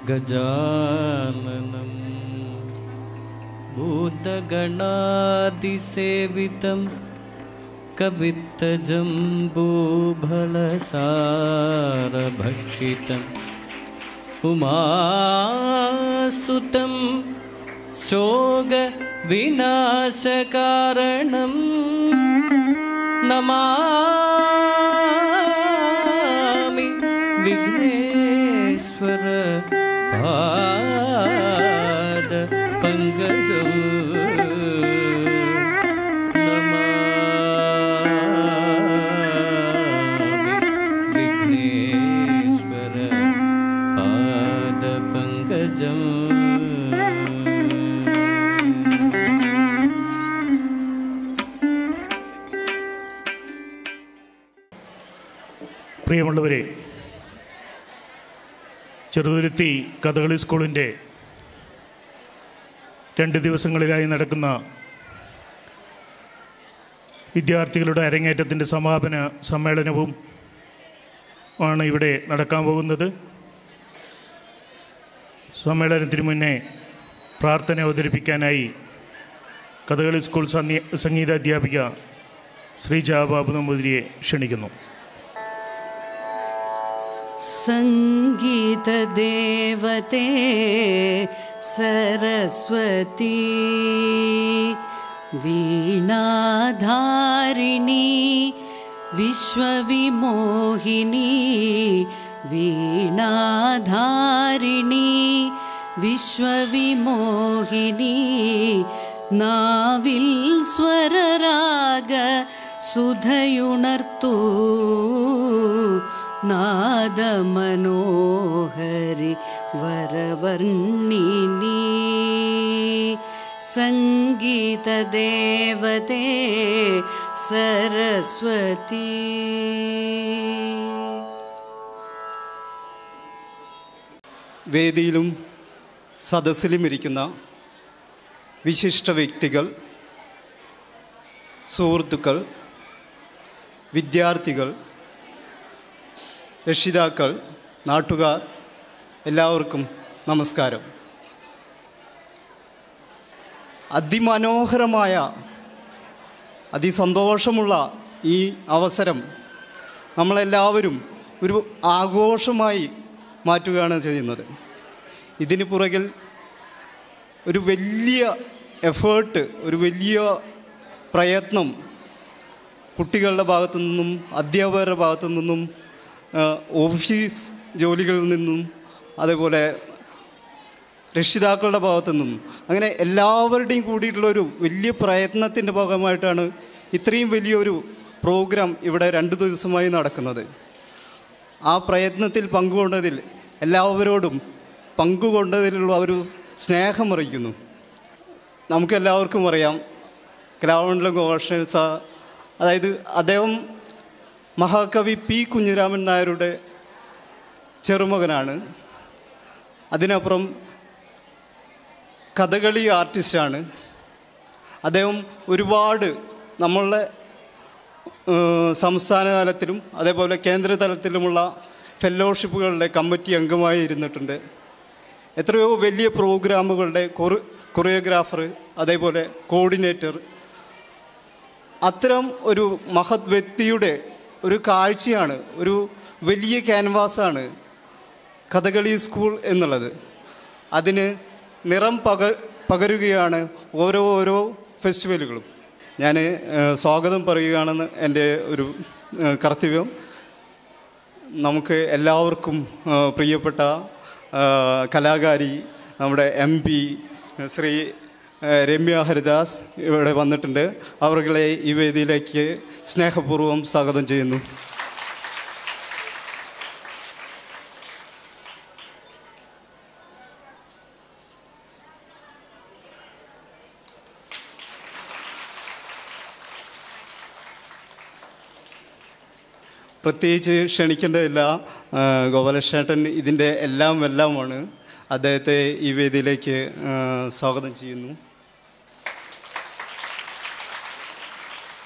गजाननं भूतगणादिसेवितं कवित्तजम्बूफलसारभक्षितम् उमासुतं शोकविनाशकारणं नमामि विघ्नेश्वर पाद विघ्नेश्वर पादपङ्कजम् പ്രിയമുള്ളവരെ ചെറുതുരുത്തി കഥകളി സ്കൂളിൻ്റെ രണ്ട് ദിവസങ്ങളിലായി നടക്കുന്ന വിദ്യാർത്ഥികളുടെ അരങ്ങേറ്റത്തിൻ്റെ സമാപന സമ്മേളനവും ആണ് ഇവിടെ നടക്കാൻ പോകുന്നത് സമ്മേളനത്തിന് മുന്നേ പ്രാർത്ഥന അവതരിപ്പിക്കാനായി കഥകളി സ്കൂൾ സന്നി സംഗീത അധ്യാപിക ശ്രീജ ബാബു നമ്പൂതിരിയെ ക്ഷണിക്കുന്നു सङ्गीतदेवते सरस्वती वीणाधारिणी विश्वविमोहिनी वीणाधारिणी विश्वविमोहिनी നാവിൽ സ്വരരാഗ സുധയുണർത്തു നാദമനോഹരി വരവർണിനി സംഗീതദേവതേ സരസ്വതി വേദിയിലും സദസ്സിലും ഇരിക്കുന്ന വിശിഷ്ട വ്യക്തികൾ സുഹൃത്തുക്കൾ വിദ്യാർത്ഥികൾ രക്ഷിതാക്കൾ നാട്ടുകാർ എല്ലാവർക്കും നമസ്കാരം അതിമനോഹരമായ അതിസന്തോഷമുള്ള ഈ അവസരം നമ്മളെല്ലാവരും ഒരു ആഘോഷമായി മാറ്റുകയാണ് ചെയ്യുന്നത് ഇതിന് പുറകിൽ ഒരു വലിയ എഫേർട്ട് ഒരു വലിയ പ്രയത്നം കുട്ടികളുടെ ഭാഗത്തു നിന്നും അധ്യാപകരുടെ ഭാഗത്തു നിന്നും ആ, ഓഫീസ് ജോലികളിൽ നിന്നും അതേപോലെ രക്ഷിതാക്കളുടെ ഭാഗത്തു നിന്നും അങ്ങനെ എല്ലാവരുടെയും കൂടിയിട്ടുള്ള ഒരു വലിയ പ്രയത്നത്തിൻ്റെ ഭാഗമായിട്ടാണ് ഇത്രയും വലിയൊരു പ്രോഗ്രാം ഇവിടെ രണ്ട് ദിവസമായി നടക്കുന്നത് ആ പ്രയത്നത്തിൽ പങ്കുകൊണ്ടതിൽ എല്ലാവരോടും പങ്കുകൊണ്ടതിലുള്ള ഒരു സ്നേഹം അറിയിക്കുന്നു നമുക്കെല്ലാവർക്കും അറിയാം കലാമണ്ഡലം ഗോപാലകൃഷ്ണൻ സാർ അതായത് അദ്ദേഹം മഹാകവി പി കുഞ്ഞിരാമൻ നായരുടെ ചെറുമകനാണ് അതിനപ്പുറം കഥകളി ആർട്ടിസ്റ്റാണ് അദ്ദേഹം ഒരുപാട് നമ്മളുടെ ഏഹ്, സംസ്ഥാന തലത്തിലും അതേപോലെ കേന്ദ്ര തലത്തിലുമുള്ള ഫെലോഷിപ്പുകളുടെ കമ്മിറ്റി അംഗമായി ഇരുന്നിട്ടുണ്ട് എത്രയോ വലിയ പ്രോഗ്രാമുകളുടെ കൊറി കൊറിയോഗ്രാഫർ അതേപോലെ കോർഡിനേറ്റർ അത്തരം ഒരു മഹത് വ്യക്തിയുടെ ഒരു കാഴ്ചയാണ് ഒരു വലിയ ക്യാൻവാസാണ് കഥകളി സ്കൂൾ എന്നുള്ളത് അതിന് നിറം പക പകരുകയാണ് ഓരോ ഓരോ ഫെസ്റ്റിവലുകളും ഞാൻ സ്വാഗതം പറയുകയാണെന്ന് എൻ്റെ ഒരു ഏഹ്, കർത്തവ്യം നമുക്ക് എല്ലാവർക്കും ആ, പ്രിയപ്പെട്ട ആ, കലാകാരി നമ്മുടെ എം പി ശ്രീ ആ, രമ്യ ഹരിദാസ് ഇവിടെ വന്നിട്ടുണ്ട് അവർകളെ ഈ വേദിയിലേക്ക് സ്നേഹപൂർവ്വം സ്വാഗതം ചെയ്യുന്നു പ്രത്യേകിച്ച് ക്ഷണിക്കേണ്ടതില്ല ആ, ഗോപാലകൃഷ്ണേട്ടൻ ഇതിൻ്റെ എല്ലാം എല്ലാമാണ് അദ്ദേഹത്തെ ഈ വേദിയിലേക്ക് ആ, സ്വാഗതം ചെയ്യുന്നു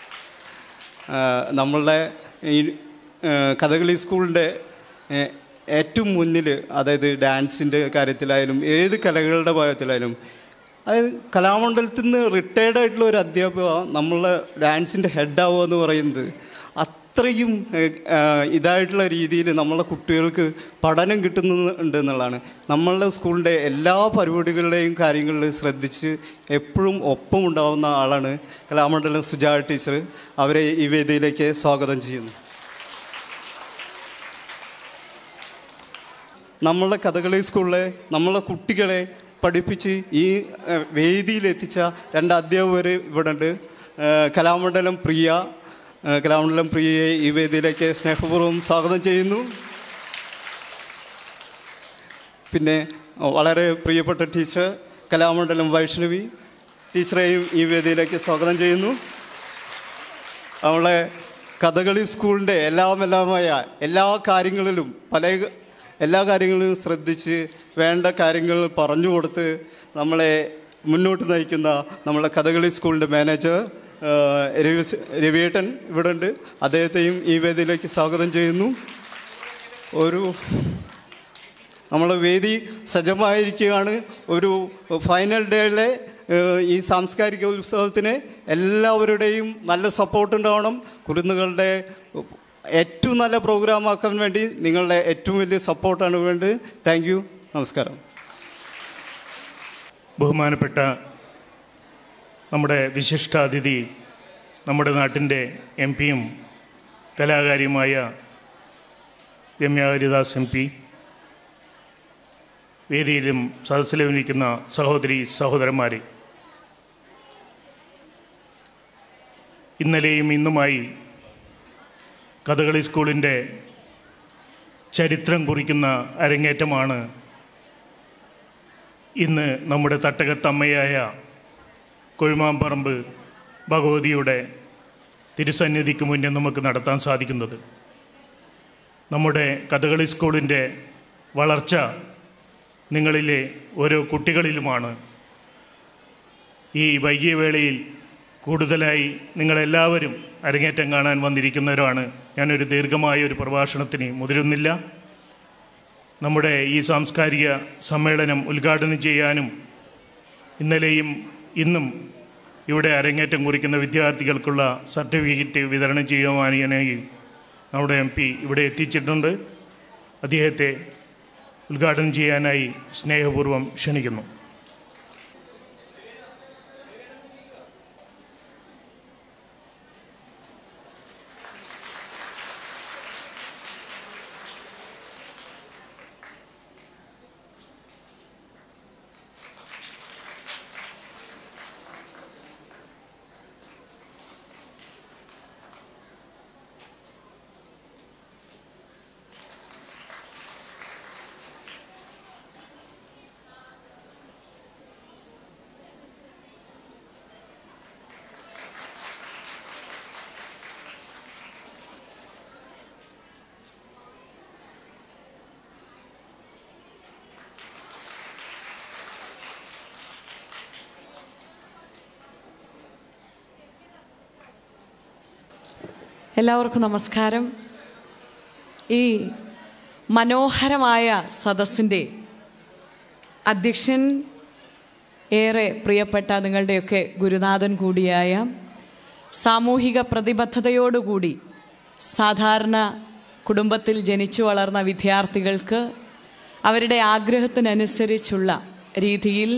ആ, നമ്മളുടെ ഈ ആ, കഥകളി സ്കൂളിൻ്റെ ഏറ്റവും മുന്നിൽ അതായത് ഡാൻസിൻ്റെ കാര്യത്തിലായാലും ഏത് കലകളുടെ ഭാഗത്തിലായാലും അതായത് കലാമണ്ഡലത്തിൽ നിന്ന് റിട്ടയർഡ് ആയിട്ടുള്ള ഒരു അധ്യാപിക നമ്മളെ ഡാൻസിൻ്റെ ഹെഡാവുക എന്ന് പറയുന്നത് അത്രയും ഏഹ്, ആഹ്, ഇതായിട്ടുള്ള രീതിയിൽ നമ്മളെ കുട്ടികൾക്ക് പഠനം കിട്ടുന്നുണ്ട് എന്നുള്ളതാണ് നമ്മളുടെ സ്കൂളിൻ്റെ എല്ലാ പരിപാടികളുടെയും കാര്യങ്ങളിൽ ശ്രദ്ധിച്ച് എപ്പോഴും ഒപ്പം ഉണ്ടാവുന്ന ആളാണ് കലാമണ്ഡലം സുജാ ടീച്ചർ അവരെ ഈ വേദിയിലേക്ക് സ്വാഗതം ചെയ്യുന്നു നമ്മളെ കഥകളി സ്കൂളിലെ നമ്മളെ കുട്ടികളെ പഠിപ്പിച്ച് ഈ ഏഹ്, വേദിയിലെത്തിച്ച രണ്ട് അധ്യാപകർ ഇവിടെ ഉണ്ട് ഏഹ്, കലാമണ്ഡലം പ്രിയ ഏഹ്, കലാമണ്ഡലം പ്രിയയെ ഈ വേദിയിലേക്ക് സ്നേഹപൂർവ്വം സ്വാഗതം ചെയ്യുന്നു പിന്നെ വളരെ പ്രിയപ്പെട്ട ടീച്ചർ കലാമണ്ഡലം വൈഷ്ണവി ടീച്ചറെയും ഈ വേദിയിലേക്ക് സ്വാഗതം ചെയ്യുന്നു അവളെ കഥകളി സ്കൂളിൻ്റെ എല്ലാം എല്ലാമായ എല്ലാ കാര്യങ്ങളിലും പല എല്ലാ കാര്യങ്ങളിലും ശ്രദ്ധിച്ച് വേണ്ട കാര്യങ്ങൾ പറഞ്ഞു കൊടുത്ത് നമ്മളെ മുന്നോട്ട് നയിക്കുന്ന നമ്മളെ കഥകളി സ്കൂളിൻ്റെ മാനേജർ ആ, രവി രവിയേട്ടൻ ഇവിടെ ഉണ്ട് അദ്ദേഹത്തെയും ഈ വേദിയിലേക്ക് സ്വാഗതം ചെയ്യുന്നു ഒരു നമ്മളെ വേദി സജ്ജമായിരിക്കുകയാണ് ഒരു ഫൈനൽ ഡേയിലെ ഏഹ്, ഈ സാംസ്കാരിക ഉത്സവത്തിന് എല്ലാവരുടെയും നല്ല സപ്പോർട്ട് ഉണ്ടാവണം കുരുന്നുകളുടെ ഏറ്റവും നല്ല പ്രോഗ്രാം ആക്കാൻ വേണ്ടി നിങ്ങളുടെ ഏറ്റവും വലിയ സപ്പോർട്ടാണ് വേണ്ടത് താങ്ക് യു നമസ്കാരം ബഹുമാനപ്പെട്ട നമ്മുടെ വിശിഷ്ടാതിഥി നമ്മുടെ നാട്ടിൻ്റെ എം പിയും കലാകാരിയുമായ രമ്യ ഹരിദാസ് എം പി വേദിയിലും സദസ്സിലും ഇരിക്കുന്ന സഹോദരി സഹോദരന്മാരെ ഇന്നലെയും ഇന്നുമായി കഥകളി സ്കൂളിൻ്റെ ചരിത്രം കുറിക്കുന്ന അരങ്ങേറ്റമാണ് ഇന്ന് നമ്മുടെ തട്ടകത്തമ്മയായ കൊഴുമാമ്പറമ്പ് ഭഗവതിയുടെ തിരുസന്നിധിക്ക് മുന്നിൽ നമുക്ക് നടത്താൻ സാധിക്കുന്നത് നമ്മുടെ കഥകളി സ്കൂളിൻ്റെ വളർച്ച നിങ്ങളിലെ ഓരോ കുട്ടികളിലുമാണ് ഈ വൈകിയ വേളയിൽ കൂടുതലായി നിങ്ങളെല്ലാവരും അരങ്ങേറ്റം കാണാൻ വന്നിരിക്കുന്നവരാണ് ഞാനൊരു ദീർഘമായ ഒരു പ്രഭാഷണത്തിന് മുതിരുന്നില്ല നമ്മുടെ ഈ സാംസ്കാരിക സമ്മേളനം ഉദ്ഘാടനം ചെയ്യാനും ഇന്നലെയും ഇന്നും ഇവിടെ അരങ്ങേറ്റം കുറിക്കുന്ന വിദ്യാർത്ഥികൾക്കുള്ള സർട്ടിഫിക്കറ്റ് വിതരണം ചെയ്യുവാനായി നമ്മുടെ എം പി ഇവിടെ എത്തിച്ചിട്ടുണ്ട് അദ്ദേഹത്തെ ഉദ്ഘാടനം ചെയ്യാനായി സ്നേഹപൂർവ്വം ക്ഷണിക്കുന്നു എല്ലാവർക്കും നമസ്കാരം ഈ മനോഹരമായ സദസ്സിൻ്റെ അധ്യക്ഷൻ ഏറെ പ്രിയപ്പെട്ട നിങ്ങളുടെയൊക്കെ ഗുരുനാഥൻ കൂടിയായ സാമൂഹിക പ്രതിബദ്ധതയോടുകൂടി സാധാരണ കുടുംബത്തിൽ ജനിച്ചു വളർന്ന വിദ്യാർത്ഥികൾക്ക് അവരുടെ ആഗ്രഹത്തിനനുസരിച്ചുള്ള രീതിയിൽ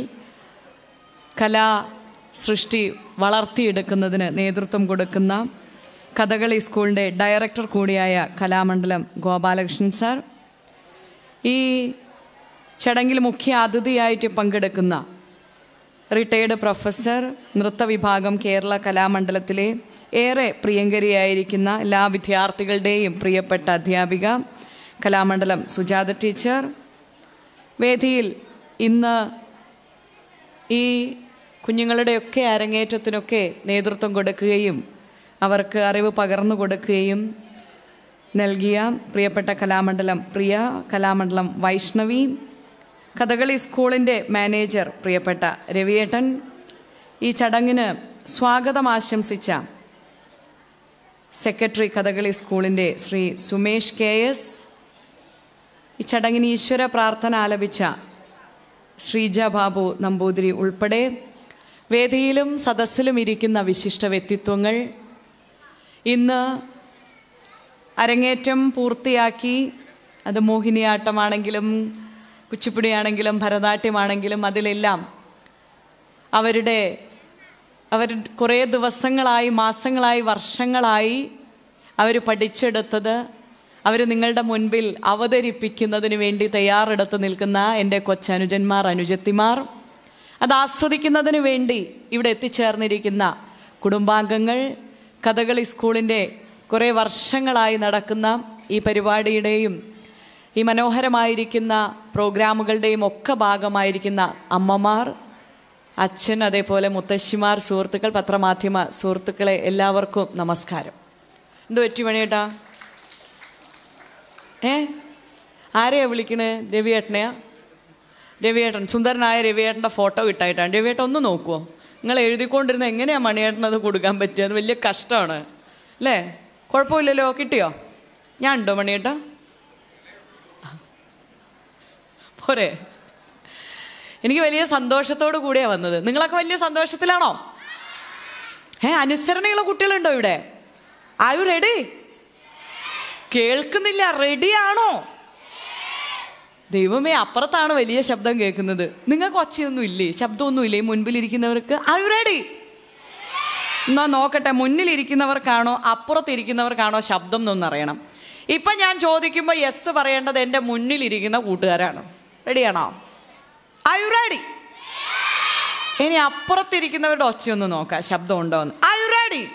കലാ സൃഷ്ടി വളർത്തിയെടുക്കുന്നതിന് നേതൃത്വം കൊടുക്കുന്ന കഥകളി സ്കൂളിൻ്റെ ഡയറക്ടർ കൂടിയായ കലാമണ്ഡലം ഗോപാലകൃഷ്ണൻ സാർ ഈ ചടങ്ങിൽ മുഖ്യ അതിഥിയായിട്ട് പങ്കെടുക്കുന്ന റിട്ടയർഡ് പ്രൊഫസർ നൃത്തവിഭാഗം കേരള കലാമണ്ഡലത്തിലെ ഏറെ പ്രിയങ്കരിയായിരിക്കുന്ന എല്ലാ വിദ്യാർത്ഥികളുടെയും പ്രിയപ്പെട്ട അധ്യാപിക കലാമണ്ഡലം സുജാത ടീച്ചർ വേദിയിൽ ഇന്ന് ഈ കുഞ്ഞുങ്ങളുടെയൊക്കെ അരങ്ങേറ്റത്തിനൊക്കെ നേതൃത്വം കൊടുക്കുകയും അവർക്ക് അറിവ് പകർന്നു കൊടുക്കുകയും നൽകിയ പ്രിയപ്പെട്ട കലാമണ്ഡലം പ്രിയ കലാമണ്ഡലം വൈഷ്ണവി കഥകളി സ്കൂളിൻ്റെ മാനേജർ പ്രിയപ്പെട്ട രവിയേട്ടൻ ഈ ചടങ്ങിന് സ്വാഗതം ആശംസിച്ച സെക്രട്ടറി കഥകളി സ്കൂളിൻ്റെ ശ്രീ സുമേഷ് കെ എസ് ഈ ഈ ചടങ്ങിന് ഈശ്വര പ്രാർത്ഥന ആലപിച്ച ശ്രീജ ബാബു നമ്പൂതിരി ഉൾപ്പെടെ വേദിയിലും സദസ്സിലും ഇരിക്കുന്ന വിശിഷ്ട വ്യക്തിത്വങ്ങൾ ഇന്ന് അരങ്ങേറ്റം പൂർത്തിയാക്കി അത് മോഹിനിയാട്ടമാണെങ്കിലും കുച്ചിപ്പുടിയാണെങ്കിലും ഭരതനാട്യമാണെങ്കിലും അതിലെല്ലാം അവരുടെ അവർ കുറേ ദിവസങ്ങളായി മാസങ്ങളായി വർഷങ്ങളായി അവർ പഠിച്ചെടുത്തത് അവർ നിങ്ങളുടെ മുൻപിൽ അവതരിപ്പിക്കുന്നതിന് വേണ്ടി തയ്യാറെടുത്ത് നിൽക്കുന്ന എൻ്റെ കൊച്ചനുജന്മാർ അനുജത്തിമാർ അത് ആസ്വദിക്കുന്നതിന് വേണ്ടി ഇവിടെ എത്തിച്ചേർന്നിരിക്കുന്ന കുടുംബാംഗങ്ങൾ കഥകളി സ്കൂളിൻ്റെ കുറേ വർഷങ്ങളായി നടക്കുന്ന ഈ പരിപാടിയുടെയും ഈ മനോഹരമായിരിക്കുന്ന പ്രോഗ്രാമുകളുടെയും ഒക്കെ ഭാഗമായിരിക്കുന്ന അമ്മമാർ അച്ഛൻ അതേപോലെ മുത്തശ്ശിമാർ സുഹൃത്തുക്കൾ പത്രമാധ്യമ സുഹൃത്തുക്കളെ എല്ലാവർക്കും നമസ്കാരം എന്ത് പറ്റി മണിയേട്ടാ ഏ ആരെയാ വിളിക്കണേ രവിയേട്ടനെയാ രവിയേട്ടൻ സുന്ദരനായ രവിയേട്ടൻ്റെ ഫോട്ടോ ഇട്ടായിട്ടാണ് രവിയേട്ടൻ ഒന്ന് നോക്കുമോ നിങ്ങൾ എഴുതിക്കൊണ്ടിരുന്ന എങ്ങനെയാ മണിയേട്ടൻ അത് കൊടുക്കാൻ പറ്റുക അത് വലിയ കഷ്ടമാണ് അല്ലേ കുഴപ്പമില്ലല്ലോ കിട്ടിയോ ഞാൻ ഉണ്ടോ മണിയേട്ടാ പോരെ എനിക്ക് വലിയ സന്തോഷത്തോടു കൂടിയാ വന്നത് നിങ്ങളൊക്കെ വലിയ സന്തോഷത്തിലാണോ ഏ അനുസരണയുള്ള കുട്ടികളുണ്ടോ ഇവിടെ ആയു റെഡി കേൾക്കുന്നില്ല റെഡിയാണോ ദൈവമേ അപ്പുറത്താണ് വലിയ ശബ്ദം കേൾക്കുന്നത് നിങ്ങൾക്ക് ഒച്ചയൊന്നും ഇല്ലേ ശബ്ദമൊന്നും ഇല്ലേ ഈ മുൻപിലിരിക്കുന്നവർക്ക് ആയു റെഡി എന്നാ നോക്കട്ടെ മുന്നിലിരിക്കുന്നവർക്കാണോ അപ്പുറത്തിരിക്കുന്നവർക്കാണോ ശബ്ദം എന്നൊന്നറിയണം ഇപ്പൊ ഞാൻ ചോദിക്കുമ്പോൾ യെസ് പറയേണ്ടത് എൻ്റെ മുന്നിലിരിക്കുന്ന കൂട്ടുകാരാണ് റെഡിയാണോ ആർ യു റെഡി ഇനി അപ്പുറത്തിരിക്കുന്നവരുടെ ഒച്ചയൊന്ന് നോക്കാം ശബ്ദം ഉണ്ടോ എന്ന് ആർ യു റെഡി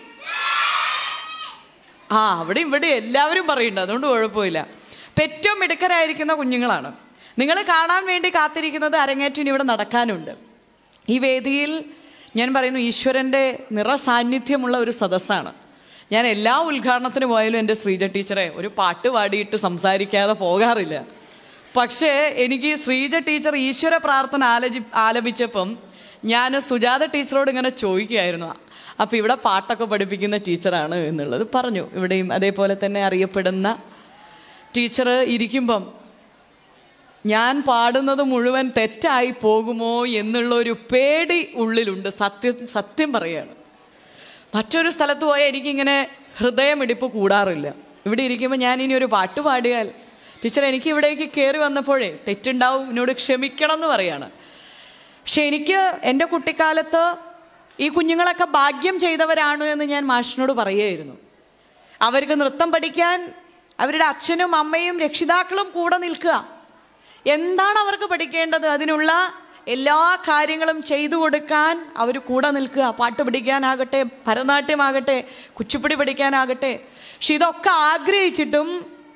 ആ അവിടെ ഇവിടെ എല്ലാവരും പറയുന്നുണ്ട് അതുകൊണ്ട് കുഴപ്പമില്ല ഇപ്പം ഏറ്റവും മിടുക്കരായിരിക്കുന്ന കുഞ്ഞുങ്ങളാണ് നിങ്ങൾ കാണാൻ വേണ്ടി കാത്തിരിക്കുന്നത് അരങ്ങേറ്റിന് ഇവിടെ നടക്കാനുണ്ട് ഈ വേദിയിൽ ഞാൻ പറയുന്നു ഈശ്വരൻ്റെ നിറസാന്നിധ്യമുള്ള ഒരു സദസ്സാണ് ഞാൻ എല്ലാ ഉദ്ഘാടനത്തിന് പോയാലും എൻ്റെ ശ്രീജ ടീച്ചറെ ഒരു പാട്ട് പാടിയിട്ട് സംസാരിക്കാതെ പോകാറില്ല പക്ഷേ എനിക്ക് ശ്രീജ ടീച്ചർ ഈശ്വര പ്രാർത്ഥന ആലപി ആലപിച്ചപ്പം ഞാൻ സുജാത ടീച്ചറോട് ഇങ്ങനെ ചോദിക്കുകയായിരുന്നു അപ്പം ഇവിടെ പാട്ടൊക്കെ പഠിപ്പിക്കുന്ന ടീച്ചറാണ് എന്നുള്ളത് പറഞ്ഞു ഇവിടെയും അതേപോലെ തന്നെ അറിയപ്പെടുന്ന ടീച്ചർ ഇരിക്കുമ്പം ഞാൻ പാടുന്നത് മുഴുവൻ തെറ്റായി പോകുമോ എന്നുള്ള ഒരു പേടി ഉള്ളിലുണ്ട് സത്യം സത്യം പറയാണ് മറ്റൊരു സ്ഥലത്ത് പോയാൽ എനിക്കിങ്ങനെ ഹൃദയമിടിപ്പ് കൂടാറില്ല ഇവിടെ ഇരിക്കുമ്പോൾ ഞാൻ ഇനി ഒരു പാട്ട് പാടിയാൽ ടീച്ചർ എനിക്ക് ഇവിടേക്ക് കയറി വന്നപ്പോഴേ തെറ്റുണ്ടാവും എന്നോട് ക്ഷമിക്കണം എന്ന് പറയാണ് പക്ഷെ എനിക്ക് എൻ്റെ കുട്ടിക്കാലത്ത് ഈ കുഞ്ഞുങ്ങളൊക്കെ ഭാഗ്യം ചെയ്തവരാണ് എന്ന് ഞാൻ മാഷിനോട് പറയുമായിരുന്നു അവർക്ക് നൃത്തം പഠിക്കാൻ അവരുടെ അച്ഛനും അമ്മയും രക്ഷിതാക്കളും കൂടെ നിൽക്കുക എന്താണ് അവർക്ക് പഠിക്കേണ്ടത് അതിനുള്ള എല്ലാ കാര്യങ്ങളും ചെയ്തു കൊടുക്കാൻ അവർ കൂടെ നിൽക്കുക പാട്ട് പഠിക്കാനാകട്ടെ ഭരതനാട്യമാകട്ടെ കുച്ചിപ്പുടി പഠിക്കാനാകട്ടെ പക്ഷെ ഇതൊക്കെ ആഗ്രഹിച്ചിട്ടും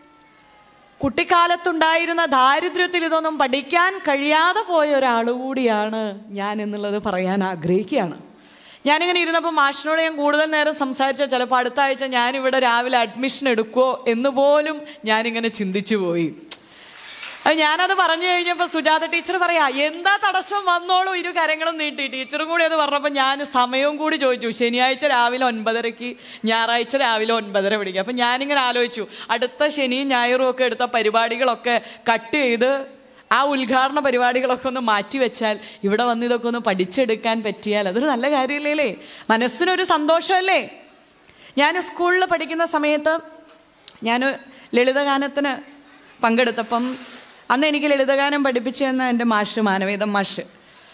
കുട്ടിക്കാലത്തുണ്ടായിരുന്ന ദാരിദ്ര്യത്തിൽ ഇതൊന്നും പഠിക്കാൻ കഴിയാതെ പോയ ഒരാൾ കൂടിയാണ് ഞാൻ എന്നുള്ളത് പറയാൻ ആഗ്രഹിക്കുകയാണ് ഞാനിങ്ങനെ ഇരുന്നപ്പോൾ മാഷിനോട് ഞാൻ കൂടുതൽ നേരം സംസാരിച്ച ചിലപ്പോൾ അടുത്ത ആഴ്ച ഞാനിവിടെ രാവിലെ അഡ്മിഷൻ എടുക്കുമോ എന്ന് പോലും ഞാനിങ്ങനെ ചിന്തിച്ചു പോയി അത് ഞാനത് പറഞ്ഞു കഴിഞ്ഞപ്പോൾ സുജാത ടീച്ചർ പറയാ എന്താ തടസ്സം വന്നോളൂ ഇരു കരങ്ങളും നീട്ടി ടീച്ചറും കൂടി അത് പറഞ്ഞപ്പോൾ ഞാൻ സമയവും കൂടി ചോദിച്ചു ശനിയാഴ്ച രാവിലെ ഒൻപതരയ്ക്ക് ഞായറാഴ്ച രാവിലെ ഒൻപതര പിടിക്കുക അപ്പം ഞാനിങ്ങനെ ആലോചിച്ചു അടുത്ത ശനിയും ഞായറും ഒക്കെ എടുത്ത പരിപാടികളൊക്കെ കട്ട് ചെയ്ത് ആ ഉദ്ഘാടന പരിപാടികളൊക്കെ ഒന്ന് മാറ്റി വെച്ചാൽ ഇവിടെ വന്ന് ഇതൊക്കെ ഒന്ന് പഠിച്ചെടുക്കാൻ പറ്റിയാൽ അതൊരു നല്ല കാര്യമല്ലേ മനസ്സിനൊരു സന്തോഷമല്ലേ ഞാൻ സ്കൂളിൽ പഠിക്കുന്ന സമയത്ത് ഞാൻ ലളിതഗാനത്തിന് പങ്കെടുത്തപ്പം അന്ന് എനിക്ക് ലളിതഗാനം പഠിപ്പിച്ചു തന്ന എൻ്റെ മാഷ് മാനവേദം മാഷ്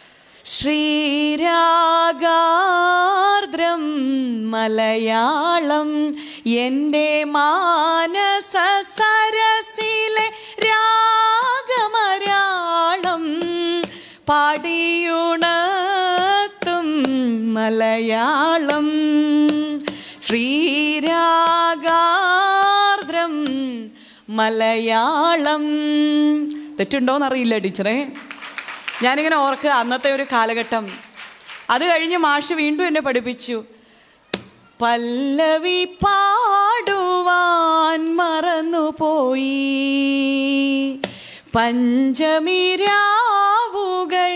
ശ്രീരാഗാർദ്രം മലയാളം എൻ്റെ മാനസ സരസിലെ രാഗമരാളം പാടിയുണത്തും മലയാളം ശ്രീരാഗാർദ്രം മലയാളം തെറ്റുണ്ടോയെന്നറിയില്ല ടീച്ചറെ ഞാനിങ്ങനെ ഓർക്കുക അന്നത്തെ ഒരു കാലഘട്ടം അത് കഴിഞ്ഞ് മാഷ് വീണ്ടും എന്നെ പഠിപ്പിച്ചു പല്ലവി പാടുവാൻ മറന്നുപോയി പഞ്ചമിരാവുകൾ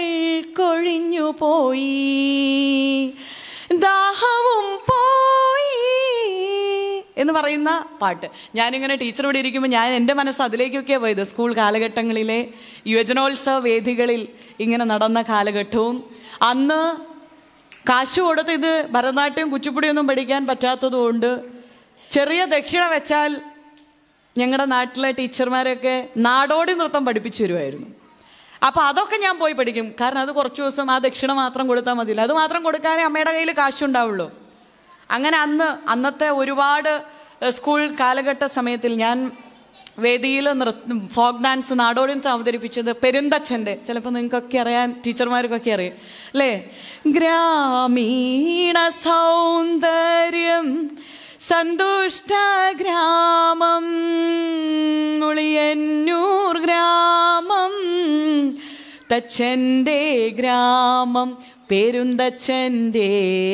കൊഴിഞ്ഞുപോയി ദാഹവും പോയി എന്ന് പറയുന്ന പാട്ട് ഞാനിങ്ങനെ ടീച്ചർ ഇവിടെ ഇരിക്കുമ്പോൾ ഞാൻ എൻ്റെ മനസ്സ് അതിലേക്കൊക്കെയാണ് പോയത് സ്കൂൾ കാലഘട്ടങ്ങളിലെ യുവജനോത്സവ വേദികളിൽ ഇങ്ങനെ നടന്ന കാലഘട്ടവും അന്ന് കാശ് കൊടുത്ത് ഇത് ഭരതനാട്യം കുച്ചിപ്പുടിയൊന്നും പഠിക്കാൻ പറ്റാത്തതുകൊണ്ട് ചെറിയ ദക്ഷിണ വെച്ചാൽ ഞങ്ങളുടെ നാട്ടിലെ ടീച്ചർമാരൊക്കെ നാടോടി നൃത്തം പഠിപ്പിച്ചു തരുമായിരുന്നു അപ്പോൾ അതൊക്കെ ഞാൻ പോയി പഠിക്കും കാരണം അത് കുറച്ച് ദിവസം ആ ദക്ഷിണ മാത്രം കൊടുത്താൽ മതിയില്ല അത് മാത്രം കൊടുക്കാനേ അമ്മയുടെ കയ്യിൽ കാശുണ്ടാവുള്ളൂ അങ്ങനെ അന്ന് അന്നത്തെ ഒരുപാട് എഹ്, സ്കൂൾ കാലഘട്ട സമയത്തിൽ ഞാൻ വേദിയിൽ നൃത്തം ഫോക്ക് ഡാൻസ് നാടോടി നൃത്തം അവതരിപ്പിച്ചത് പെരുന്തച്ഛൻ്റെ ചിലപ്പോൾ നിങ്ങൾക്കൊക്കെ അറിയാൻ ടീച്ചർമാർക്കൊക്കെ അറിയാം അല്ലേ ഗ്രാമീണ സൗന്ദര്യം സന്തുഷ്ട ഗ്രാമം ഉളിയന്നൂർ ഗ്രാമം തച്ചൻ്റെ ഗ്രാമം പേരുന്തച്ഛൻ്റെ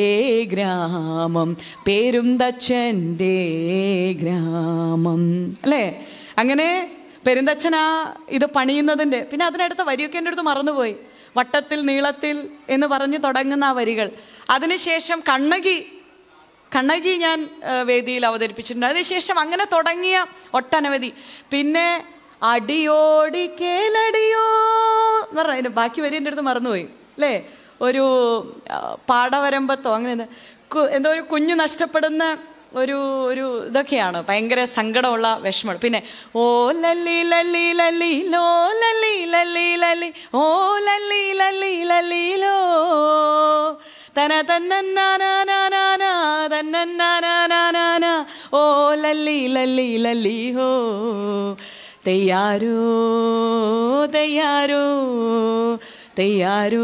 ഗ്രാമം പേരുന്തച്ഛൻ്റെ ഗ്രാമം അല്ലേ അങ്ങനെ പെരുന്തച്ഛനാ ഇത് പണിയുന്നതിൻ്റെ പിന്നെ അതിനടുത്ത വരിയൊക്കെ എൻ്റെ അടുത്ത് മറന്നുപോയി വട്ടത്തിൽ നീളത്തിൽ എന്ന് പറഞ്ഞ് തുടങ്ങുന്ന ആ വരികൾ അതിനുശേഷം കണ്ണകി കണ്ണകി ഞാൻ ആ, വേദിയിൽ അവതരിപ്പിച്ചിട്ടുണ്ട് അതിനുശേഷം അങ്ങനെ തുടങ്ങിയ ഒട്ടനവധി പിന്നെ അടിയോടി കേലടിയോ എന്ന് പറഞ്ഞ അതിന്റെ ബാക്കി വരി എൻ്റെ അടുത്ത് മറന്നുപോയി അല്ലേ ഒരു ആ, പാടവരമ്പത്തോ അങ്ങനെ എന്താ കു- എന്തോ ഒരു കുഞ്ഞു നഷ്ടപ്പെടുന്ന ഒരു ഒരു ഇതൊക്കെയാണ് ഭയങ്കര സങ്കടമുള്ള വിഷമം പിന്നെ ഓ ലല്ലി ലല്ലി ലല്ലി ലോ ലല്ലി ലല്ലി ലല്ലി ഓ ലല്ലി ലല്ലി ലല്ലി ലോ തന തന്നന്നാനാനാനാന, തന്നന്നാനാനാനാന, ഓ ലല്ലി ലല്ലി ലല്ലി ഹോ തെയ്യാരോ തെയ്യാരോ തെയ്യാരോ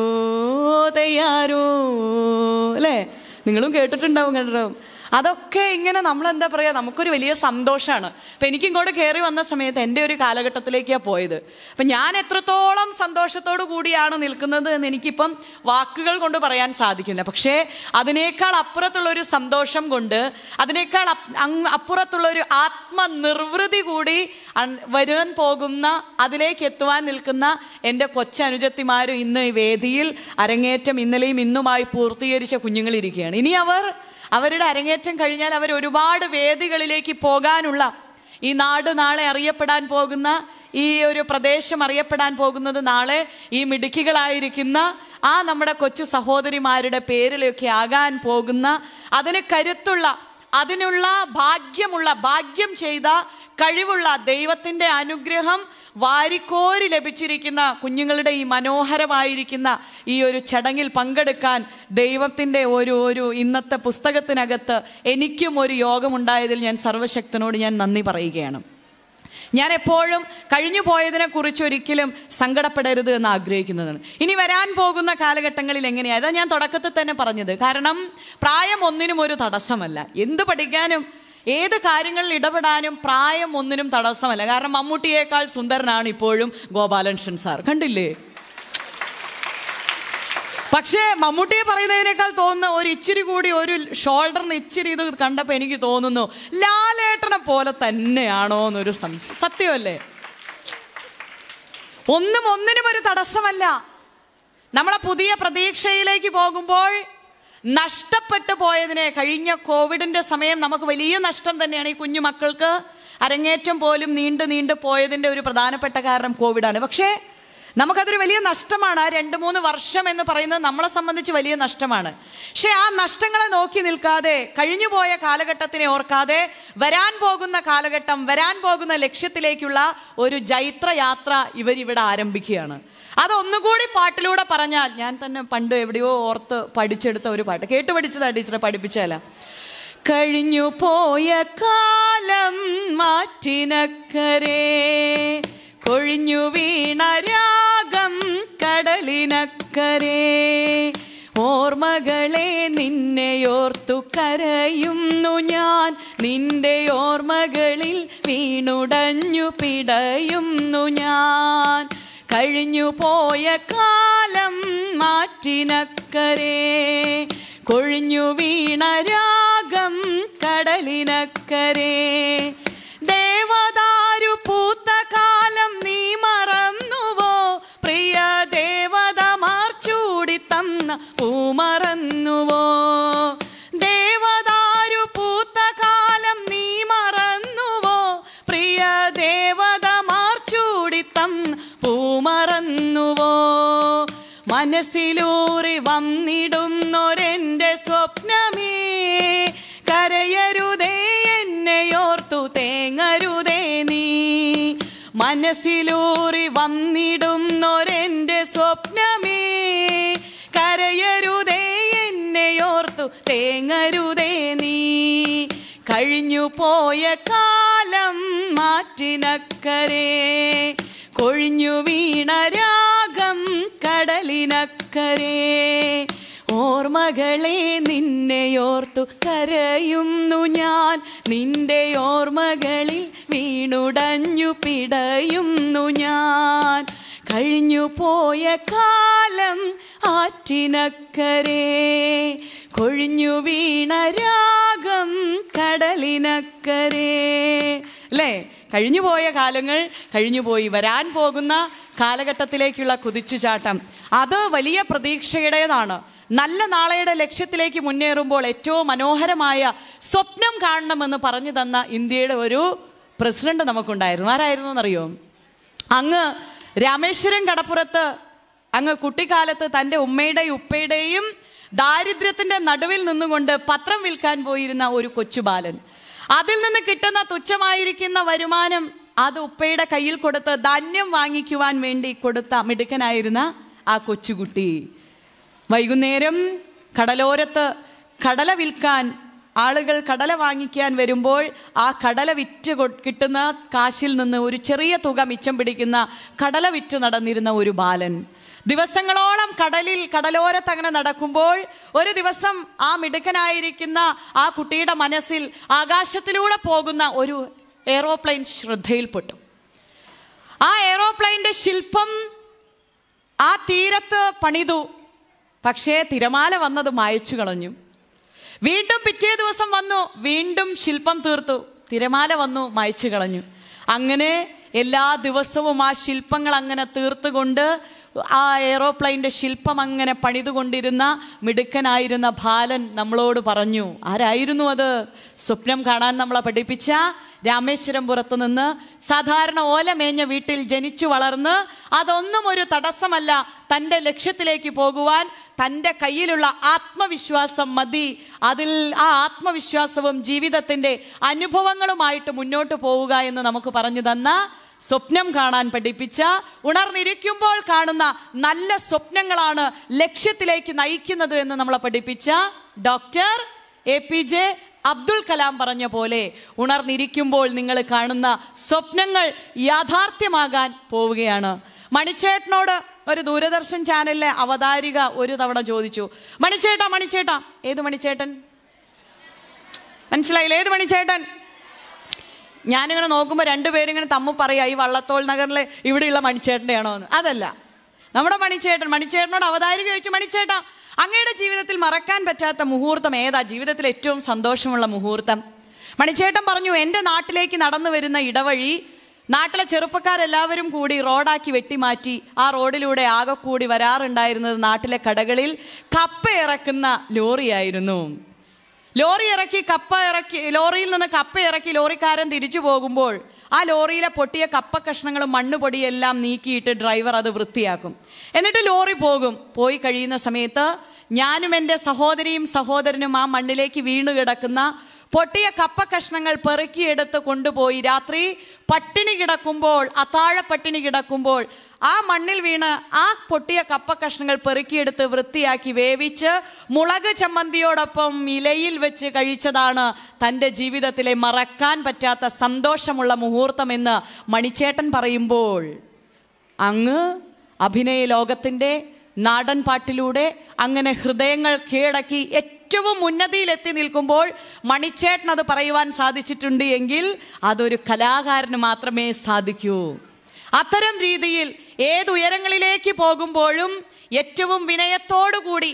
തെയ്യാരോ അല്ലേ നിങ്ങളും കേട്ടിട്ടുണ്ടാവും കേട്ടിട്ടുണ്ടാവും അതൊക്കെ ഇങ്ങനെ നമ്മൾ എന്താ പറയുക നമുക്കൊരു വലിയ സന്തോഷമാണ് അപ്പം എനിക്ക് ഇങ്ങോട്ട് കയറി വന്ന സമയത്ത് എൻ്റെ ഒരു കാലഘട്ടത്തിലേക്കാണ് പോയത് അപ്പം ഞാൻ എത്രത്തോളം സന്തോഷത്തോടു കൂടിയാണ് നിൽക്കുന്നത് എന്ന് എനിക്കിപ്പം വാക്കുകൾ കൊണ്ട് പറയാൻ സാധിക്കില്ല പക്ഷേ അതിനേക്കാൾ അപ്പുറത്തുള്ള ഒരു സന്തോഷം കൊണ്ട് അതിനേക്കാൾ അപ്പ്- അങ്ങ് അപ്പുറത്തുള്ള ഒരു ആത്മനിർവൃതി കൂടി അൺ- വരാൻ പോകുന്ന അതിലേക്ക് എത്തുവാൻ നിൽക്കുന്ന എൻ്റെ കൊച്ചനുജത്തിമാരും ഇന്ന് ഈ വേദിയിൽ അരങ്ങേറ്റം ഇന്നലെയും ഇന്നുമായി പൂർത്തീകരിച്ച കുഞ്ഞുങ്ങളിരിക്കുകയാണ് ഇനി അവർ അവരുടെ അരങ്ങേറ്റം കഴിഞ്ഞാൽ അവർ ഒരുപാട് വേദികളിലേക്ക് പോകാനുള്ള ഈ നാട് നാളെ അറിയപ്പെടാൻ പോകുന്ന ഈ ഒരു പ്രദേശം അറിയപ്പെടാൻ പോകുന്നത് നാളെ ഈ മിടുക്കികളായിരിക്കുന്ന ആ നമ്മുടെ കൊച്ചു സഹോദരിമാരുടെ പേരിലൊക്കെ ആകാൻ പോകുന്ന അതിന് കരുത്തുള്ള അതിനുള്ള ഭാഗ്യമുള്ള ഭാഗ്യം ചെയ്ത കഴിവുള്ള ദൈവത്തിൻ്റെ അനുഗ്രഹം വാരിക്കോരി ലഭിച്ചിരിക്കുന്ന കുഞ്ഞുങ്ങളുടെ ഈ മനോഹരമായിരിക്കുന്ന ഈ ഒരു ചടങ്ങിൽ പങ്കെടുക്കാൻ ദൈവത്തിൻ്റെ ഒരു ഒരു ഇന്നത്തെ പുസ്തകത്തിനകത്ത് എനിക്കും ഒരു യോഗമുണ്ടായതിൽ ഞാൻ സർവശക്തനോട് ഞാൻ നന്ദി പറയുകയാണ് ഞാൻ എപ്പോഴും കഴിഞ്ഞു പോയതിനെ കുറിച്ച് ഒരിക്കലും സങ്കടപ്പെടരുത് എന്ന് ആഗ്രഹിക്കുന്നതാണ് ഇനി വരാൻ പോകുന്ന കാലഘട്ടങ്ങളിൽ എങ്ങനെയാ അതാ ഞാൻ തുടക്കത്തിൽ തന്നെ പറഞ്ഞത് കാരണം പ്രായം ഒന്നിനും ഒരു തടസ്സമല്ല എന്ത് പഠിക്കാനും ഏത് കാര്യങ്ങളിൽ ഇടപെടാനും പ്രായം ഒന്നിനും തടസ്സമല്ല കാരണം മമ്മൂട്ടിയേക്കാൾ സുന്ദരനാണ് ഇപ്പോഴും ഗോപാലകൃഷ്ണൻ സാർ കണ്ടില്ലേ പക്ഷേ മമ്മൂട്ടിയെ പറയുന്നതിനേക്കാൾ തോന്നുന്ന ഒരു ഇച്ചിരി കൂടി ഒരു ഷോൾഡറിന് ഇച്ചിരി ഇത് കണ്ടപ്പോൾ എനിക്ക് തോന്നുന്നു ലാലേട്ടനെ പോലെ തന്നെയാണോ എന്നൊരു സംശയം സത്യമല്ലേ ഒന്നും ഒന്നിനും ഒരു തടസ്സമല്ല നമ്മളെ പുതിയ പ്രതീക്ഷയിലേക്ക് പോകുമ്പോൾ നഷ്ടപ്പെട്ടു പോയതിനെ കഴിഞ്ഞ കോവിഡിന്റെ സമയം നമുക്ക് വലിയ നഷ്ടം തന്നെയാണ് ഈ കുഞ്ഞു മക്കൾക്ക് അരങ്ങേറ്റം പോലും നീണ്ടു നീണ്ടു പോയതിന്റെ ഒരു പ്രധാനപ്പെട്ട കാരണം കോവിഡാണ് പക്ഷേ നമുക്കതൊരു വലിയ നഷ്ടമാണ് ആ രണ്ട് മൂന്ന് വർഷം എന്ന് പറയുന്നത് നമ്മളെ സംബന്ധിച്ച് വലിയ നഷ്ടമാണ് പക്ഷെ ആ നഷ്ടങ്ങളെ നോക്കി നിൽക്കാതെ കഴിഞ്ഞുപോയ കാലഘട്ടത്തിനെ ഓർക്കാതെ വരാൻ പോകുന്ന കാലഘട്ടം വരാൻ പോകുന്ന ലക്ഷ്യത്തിലേക്കുള്ള ഒരു ജൈത്രയാത്ര ഇവരിവിടെ ആരംഭിക്കുകയാണ് അതൊന്നുകൂടി പാട്ടിലൂടെ പറഞ്ഞാൽ ഞാൻ തന്നെ പണ്ട് എവിടെയോ ഓർത്ത് പഠിച്ചെടുത്ത ഒരു പാട്ട് കേട്ട് പഠിച്ചതാ ടീച്ചറെ പഠിപ്പിച്ചാല കഴിഞ്ഞു പോയ കാലം മാറ്റിനക്കരേ കൊഴിഞ്ഞു വീണ രാഗം കടലിനക്കരേ ഓർമ്മകളെ നിന്നെയോർത്തു കരയുന്നു ഞാൻ നിന്റെ ഓർമ്മകളിൽ വീണുടഞ്ഞു പിടയുന്നു ഞാൻ കഴിഞ്ഞു പോയ കാലം മാറ്റിനക്കരേ കൊഴിഞ്ഞു വീണ രാഗം കടലിനക്കരേ ദേവദാരു പൂത്ത കാലം നീ മറന്നുവോ പ്രിയ ദേവത മാർച്ചൂടി തന്ന പൂ മറന്നുവോ ദേവദാരു പൂത്ത കാലം മനസ്സിലൂറി വന്നിടുന്നൊരെന്റെ സ്വപ്നമേ കരയരുതേ എന്നെയോർത്തു തേങ്ങരുതേ നീ മനസ്സിലൂറി വന്നിടുന്നൊരെന്റെ സ്വപ്നമേ കരയരുതേ എന്നെയോർത്തു തേങ്ങരുതേ നീ കഴിഞ്ഞു പോയ കാലം മാറ്റിനക്കരേ കൊഴിഞ്ഞു വീണ രാഗം കടലിനക്കരേ ഓർമ്മകളെ നിന്നെയോർത്തു കരയുന്നു ഞാൻ നിന്റെ ഓർമ്മകളിൽ വീണുടഞ്ഞു പിടയുന്നു ഞാൻ കഴിഞ്ഞു പോയ കാലം ആറ്റിനക്കരേ കൊഴിഞ്ഞു വീണ രാഗം കടലിനക്കരേ അല്ലേ കഴിഞ്ഞുപോയ കാലങ്ങൾ കഴിഞ്ഞുപോയി വരാൻ പോകുന്ന കാലഘട്ടത്തിലേക്കുള്ള കുതിച്ചുചാട്ടം അത് വലിയ പ്രതീക്ഷയുടേതാണ് നല്ല നാളെയുടെ ലക്ഷ്യത്തിലേക്ക് മുന്നേറുമ്പോൾ ഏറ്റവും മനോഹരമായ സ്വപ്നം കാണണമെന്ന് പറഞ്ഞു തന്ന ഇന്ത്യയുടെ ഒരു പ്രസിഡന്റ് നമുക്കുണ്ടായിരുന്നു ആരായിരുന്നു എന്നറിയോ അങ്ങ് രാമേശ്വരം കടപ്പുറത്ത് അങ്ങ് കുട്ടിക്കാലത്ത് തൻ്റെ ഉമ്മയുടെയും ഉപ്പയുടെയും ദാരിദ്ര്യത്തിന്റെ നടുവിൽ നിന്നുകൊണ്ട് പത്രം വിൽക്കാൻ പോയിരുന്ന ഒരു കൊച്ചുബാലൻ അതിൽ നിന്ന് കിട്ടുന്ന തുച്ഛമായിരിക്കുന്ന വരുമാനം അത് ഉപ്പയുടെ കയ്യിൽ കൊടുത്ത് ധാന്യം വാങ്ങിക്കുവാൻ വേണ്ടി കൊടുത്ത മിടുക്കനായിരുന്ന ആ കൊച്ചുകുട്ടി വൈകുന്നേരം കടലോരത്ത് കടല വിൽക്കാൻ ആളുകൾ കടല വാങ്ങിക്കാൻ വരുമ്പോൾ ആ കടല വിറ്റ് കൊ- കിട്ടുന്ന കാശിൽ നിന്ന് ഒരു ചെറിയ തുക മിച്ചം പിടിക്കുന്ന കടല വിറ്റ് നടന്നിരുന്ന ഒരു ബാലൻ ദിവസങ്ങളോളം കടലിൽ കടലോരത്ത് അങ്ങനെ നടക്കുമ്പോൾ ഒരു ദിവസം ആ മിടുക്കനായിരിക്കുന്ന ആ കുട്ടിയുടെ മനസ്സിൽ ആകാശത്തിലൂടെ പോകുന്ന ഒരു എയറോപ്ലെയിൻ ശ്രദ്ധയിൽപ്പെട്ടു ആ എയറോപ്ലെയിൻ്റെ ശില്പം ആ തീരത്ത് പണിതു പക്ഷേ തിരമാല വന്നത് മായച്ചു കളഞ്ഞു വീണ്ടും പിറ്റേ ദിവസം വന്നു വീണ്ടും ശില്പം തീർത്തു തിരമാല വന്നു മായച്ചു കളഞ്ഞു അങ്ങനെ എല്ലാ ദിവസവും ആ ശില്പങ്ങൾ അങ്ങനെ തീർത്തുകൊണ്ട് ആ എയറോപ്ലെയിൻ്റെ ശില്പം അങ്ങനെ പണിതുകൊണ്ടിരുന്ന മിടുക്കനായിരുന്ന ബാലൻ നമ്മളോട് പറഞ്ഞു ആരായിരുന്നു അത് സ്വപ്നം കാണാൻ നമ്മളെ പഠിപ്പിച്ച രാമേശ്വരം പുറത്തു നിന്ന് സാധാരണ ഓലമേഞ്ഞ വീട്ടിൽ ജനിച്ചു വളർന്ന് അതൊന്നും ഒരു തടസ്സമല്ല തൻ്റെ ലക്ഷ്യത്തിലേക്ക് പോകുവാൻ തൻ്റെ കയ്യിലുള്ള ആത്മവിശ്വാസം മതി അതിൽ ആ ആത്മവിശ്വാസവും ജീവിതത്തിൻ്റെ അനുഭവങ്ങളുമായിട്ട് മുന്നോട്ട് പോവുക എന്ന് നമുക്ക് പറഞ്ഞു തന്ന സ്വപ്നം കാണാൻ പഠിപ്പിച്ച ഉണർന്നിരിക്കുമ്പോൾ കാണുന്ന നല്ല സ്വപ്നങ്ങളാണ് ലക്ഷ്യത്തിലേക്ക് നയിക്കുന്നത് എന്ന് നമ്മളെ പഠിപ്പിച്ച doctor A P J Abdul Kalam പറഞ്ഞ പോലെ ഉണർന്നിരിക്കുമ്പോൾ നിങ്ങൾ കാണുന്ന സ്വപ്നങ്ങൾ യാഥാർത്ഥ്യമാകാൻ പോവുകയാണ് മണിച്ചേട്ടനോട് ഒരു ദൂരദർശൻ ചാനലിലെ അവതാരിക ഒരു തവണ ചോദിച്ചു മണിച്ചേട്ടാ മണിച്ചേട്ടാ ഏത് മണിച്ചേട്ടൻ മനസ്സിലായില്ല ഏത് മണിച്ചേട്ടൻ ഞാനിങ്ങനെ നോക്കുമ്പോൾ രണ്ടുപേരും ഇങ്ങനെ തമ്മിൽ പറയാ ഈ വള്ളത്തോൾ നഗറിലെ ഇവിടെയുള്ള മണിച്ചേട്ടൻ്റെയാണോ എന്ന് അതല്ല നമ്മുടെ മണിച്ചേട്ടൻ മണിച്ചേട്ടനോട് അവതാരിക ചോദിച്ചു മണിച്ചേട്ടാ അങ്ങയുടെ ജീവിതത്തിൽ മറക്കാൻ പറ്റാത്ത മുഹൂർത്തം ഏതാ ജീവിതത്തിൽ ഏറ്റവും സന്തോഷമുള്ള മുഹൂർത്തം മണിച്ചേട്ടൻ പറഞ്ഞു എൻ്റെ നാട്ടിലേക്ക് നടന്നു വരുന്ന ഇടവഴി നാട്ടിലെ ചെറുപ്പക്കാരെല്ലാവരും കൂടി റോഡാക്കി വെട്ടിമാറ്റി ആ റോഡിലൂടെ ആകെ കൂടി വരാറുണ്ടായിരുന്നത് നാട്ടിലെ കടകളിൽ കപ്പ ഇറക്കുന്ന ലോറിയായിരുന്നു ലോറി ഇറക്കി കപ്പ ഇറക്കി ലോറിയിൽ നിന്ന് കപ്പ ഇറക്കി ലോറിക്കാരൻ തിരിച്ചു പോകുമ്പോൾ ആ ലോറിയിലെ പൊട്ടിയ കപ്പ കഷ്ണങ്ങളും മണ്ണ് പൊടിയെല്ലാം നീക്കിയിട്ട് ഡ്രൈവർ അത് വൃത്തിയാക്കും എന്നിട്ട് ലോറി പോകും പോയി കഴിയുന്ന സമയത്ത് ഞാനും എൻ്റെ സഹോദരിയും സഹോദരനും ആ മണ്ണിലേക്ക് വീണു കിടക്കുന്ന പൊട്ടിയ കപ്പ കഷ്ണങ്ങൾ പെറുക്കിയെടുത്ത് കൊണ്ടുപോയി രാത്രി പട്ടിണി കിടക്കുമ്പോൾ അത്താഴ പട്ടിണി കിടക്കുമ്പോൾ ആ മണ്ണിൽ വീണ് ആ പൊട്ടിയ കപ്പ കഷ്ണങ്ങൾ പെറുക്കിയെടുത്ത് വൃത്തിയാക്കി വേവിച്ച് മുളക് ചമ്മന്തിയോടൊപ്പം ഇലയിൽ വെച്ച് കഴിച്ചതാണ് തൻ്റെ ജീവിതത്തിലെ മറക്കാൻ പറ്റാത്ത സന്തോഷമുള്ള മുഹൂർത്തമെന്ന് മണിച്ചേട്ടൻ പറയുമ്പോൾ അങ്ങ് അഭിനയ ലോകത്തിൻ്റെ നാടൻ പാട്ടിലൂടെ അങ്ങനെ ഹൃദയങ്ങൾ കീഴടക്കി ഏറ്റവും ഉന്നതിയിലെത്തി നിൽക്കുമ്പോൾ മണിച്ചേട്ടൻ അത് പറയുവാൻ സാധിച്ചിട്ടുണ്ട് എങ്കിൽ അതൊരു കലാകാരന് മാത്രമേ സാധിക്കൂ അത്തരം രീതിയിൽ ഏതുയരങ്ങളിലേക്ക് പോകുമ്പോഴും ഏറ്റവും വിനയത്തോടുകൂടി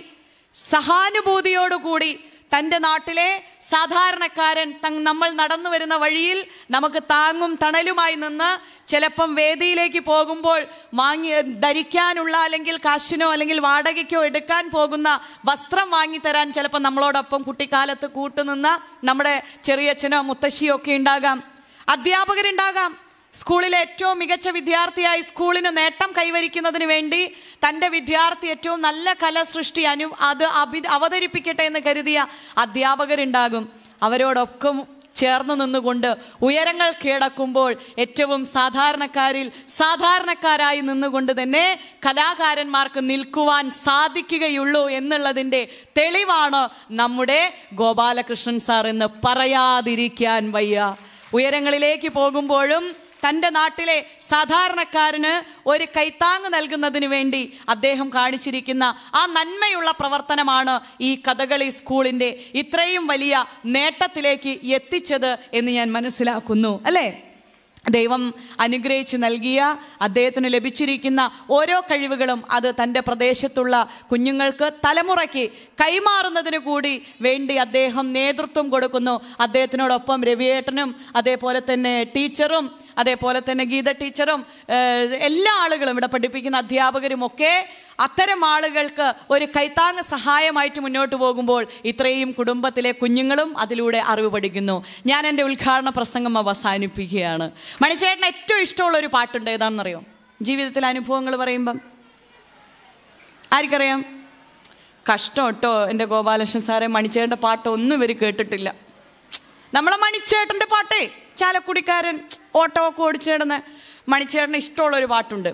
സഹാനുഭൂതിയോടുകൂടി തൻ്റെ നാട്ടിലെ സാധാരണക്കാരൻ തങ് നമ്മൾ നടന്നു വരുന്ന വഴിയിൽ നമുക്ക് താങ്ങും തണലുമായി നിന്ന് ചിലപ്പം വേദിയിലേക്ക് പോകുമ്പോൾ വാങ്ങി ധരിക്കാനുള്ള അല്ലെങ്കിൽ കാശിനോ അല്ലെങ്കിൽ വാടകയ്ക്കോ എടുക്കാൻ പോകുന്ന വസ്ത്രം വാങ്ങിത്തരാൻ ചിലപ്പോൾ നമ്മളോടൊപ്പം കുട്ടിക്കാലത്ത് കൂട്ടുനിന്ന നമ്മുടെ ചെറിയച്ഛനോ മുത്തശ്ശിയോ ഒക്കെ ഉണ്ടാകാം അധ്യാപകരുണ്ടാകാം സ്കൂളിലെ ഏറ്റവും മികച്ച വിദ്യാർത്ഥിയായി സ്കൂളിന് നേട്ടം കൈവരിക്കുന്നതിന് വേണ്ടി തൻ്റെ വിദ്യാർത്ഥി ഏറ്റവും നല്ല കല സൃഷ്ടി അനു അത് അഭി അവതരിപ്പിക്കട്ടെ എന്ന് കരുതിയ അധ്യാപകരുണ്ടാകും അവരോടൊക്കെ ചേർന്ന് നിന്നുകൊണ്ട് ഉയരങ്ങൾ കീഴടക്കുമ്പോൾ ഏറ്റവും സാധാരണക്കാരിൽ സാധാരണക്കാരായി നിന്നുകൊണ്ട് തന്നെ കലാകാരന്മാർക്ക് നിൽക്കുവാൻ സാധിക്കുകയുള്ളൂ എന്നുള്ളതിൻ്റെ തെളിവാണ് നമ്മുടെ ഗോപാലകൃഷ്ണൻ സാർ എന്ന് പറയാതിരിക്കാൻ വയ്യ ഉയരങ്ങളിലേക്ക് പോകുമ്പോഴും തൻ്റെ നാട്ടിലെ സാധാരണക്കാരന് ഒരു കൈത്താങ് നൽകുന്നതിന് വേണ്ടി അദ്ദേഹം കാണിച്ചിരിക്കുന്ന ആ നന്മയുള്ള പ്രവർത്തനമാണ് ഈ കഥകളി സ്കൂളിൻ്റെ ഇത്രയും വലിയ നേട്ടത്തിലേക്ക് എത്തിച്ചത് എന്ന് ഞാൻ മനസ്സിലാക്കുന്നു അല്ലേ ദൈവം അനുഗ്രഹിച്ച് നൽകിയ അദ്ദേഹത്തിന് ലഭിച്ചിരിക്കുന്ന ഓരോ കഴിവുകളും അത് തൻ്റെ പ്രദേശത്തുള്ള കുഞ്ഞുങ്ങൾക്ക് തലമുറയ്ക്ക് കൈമാറുന്നതിന് കൂടി വേണ്ടി അദ്ദേഹം നേതൃത്വം കൊടുക്കുന്നു അദ്ദേഹത്തിനോടൊപ്പം രവിയേട്ടനും അതേപോലെ തന്നെ ടീച്ചറും അതേപോലെ തന്നെ ഗീത ടീച്ചറും ഏഹ്, എല്ലാ ആളുകളും ഇവിടെ പഠിപ്പിക്കുന്ന അധ്യാപകരും ഒക്കെ അത്തരം ആളുകൾക്ക് ഒരു കൈത്താങ് സഹായമായിട്ട് മുന്നോട്ട് പോകുമ്പോൾ ഇത്രയും കുടുംബത്തിലെ കുഞ്ഞുങ്ങളും അതിലൂടെ അറിവ് പഠിക്കുന്നു ഞാൻ എൻ്റെ ഉദ്ഘാടന പ്രസംഗം അവസാനിപ്പിക്കുകയാണ് മണിച്ചേട്ടന് ഏറ്റവും ഇഷ്ടമുള്ള ഒരു പാട്ടുണ്ട് ഏതാണെന്നറിയോ ജീവിതത്തിലെ അനുഭവങ്ങൾ പറയുമ്പം ആർക്കറിയാം കഷ്ടം കേട്ടോ എൻ്റെ ഗോപാലകൃഷ്ണൻ സാറെ മണിച്ചേട്ടൻ്റെ പാട്ട് ഒന്നും ഇവർ കേട്ടിട്ടില്ല നമ്മളെ മണിച്ചേട്ടൻ്റെ പാട്ടേ ചാലക്കുടിക്കാരൻ ഓട്ടോ ഒക്കെ ഓടിച്ചിടുന്ന മണിച്ചേട്ടന് ഇഷ്ടമുള്ള ഒരു പാട്ടുണ്ട്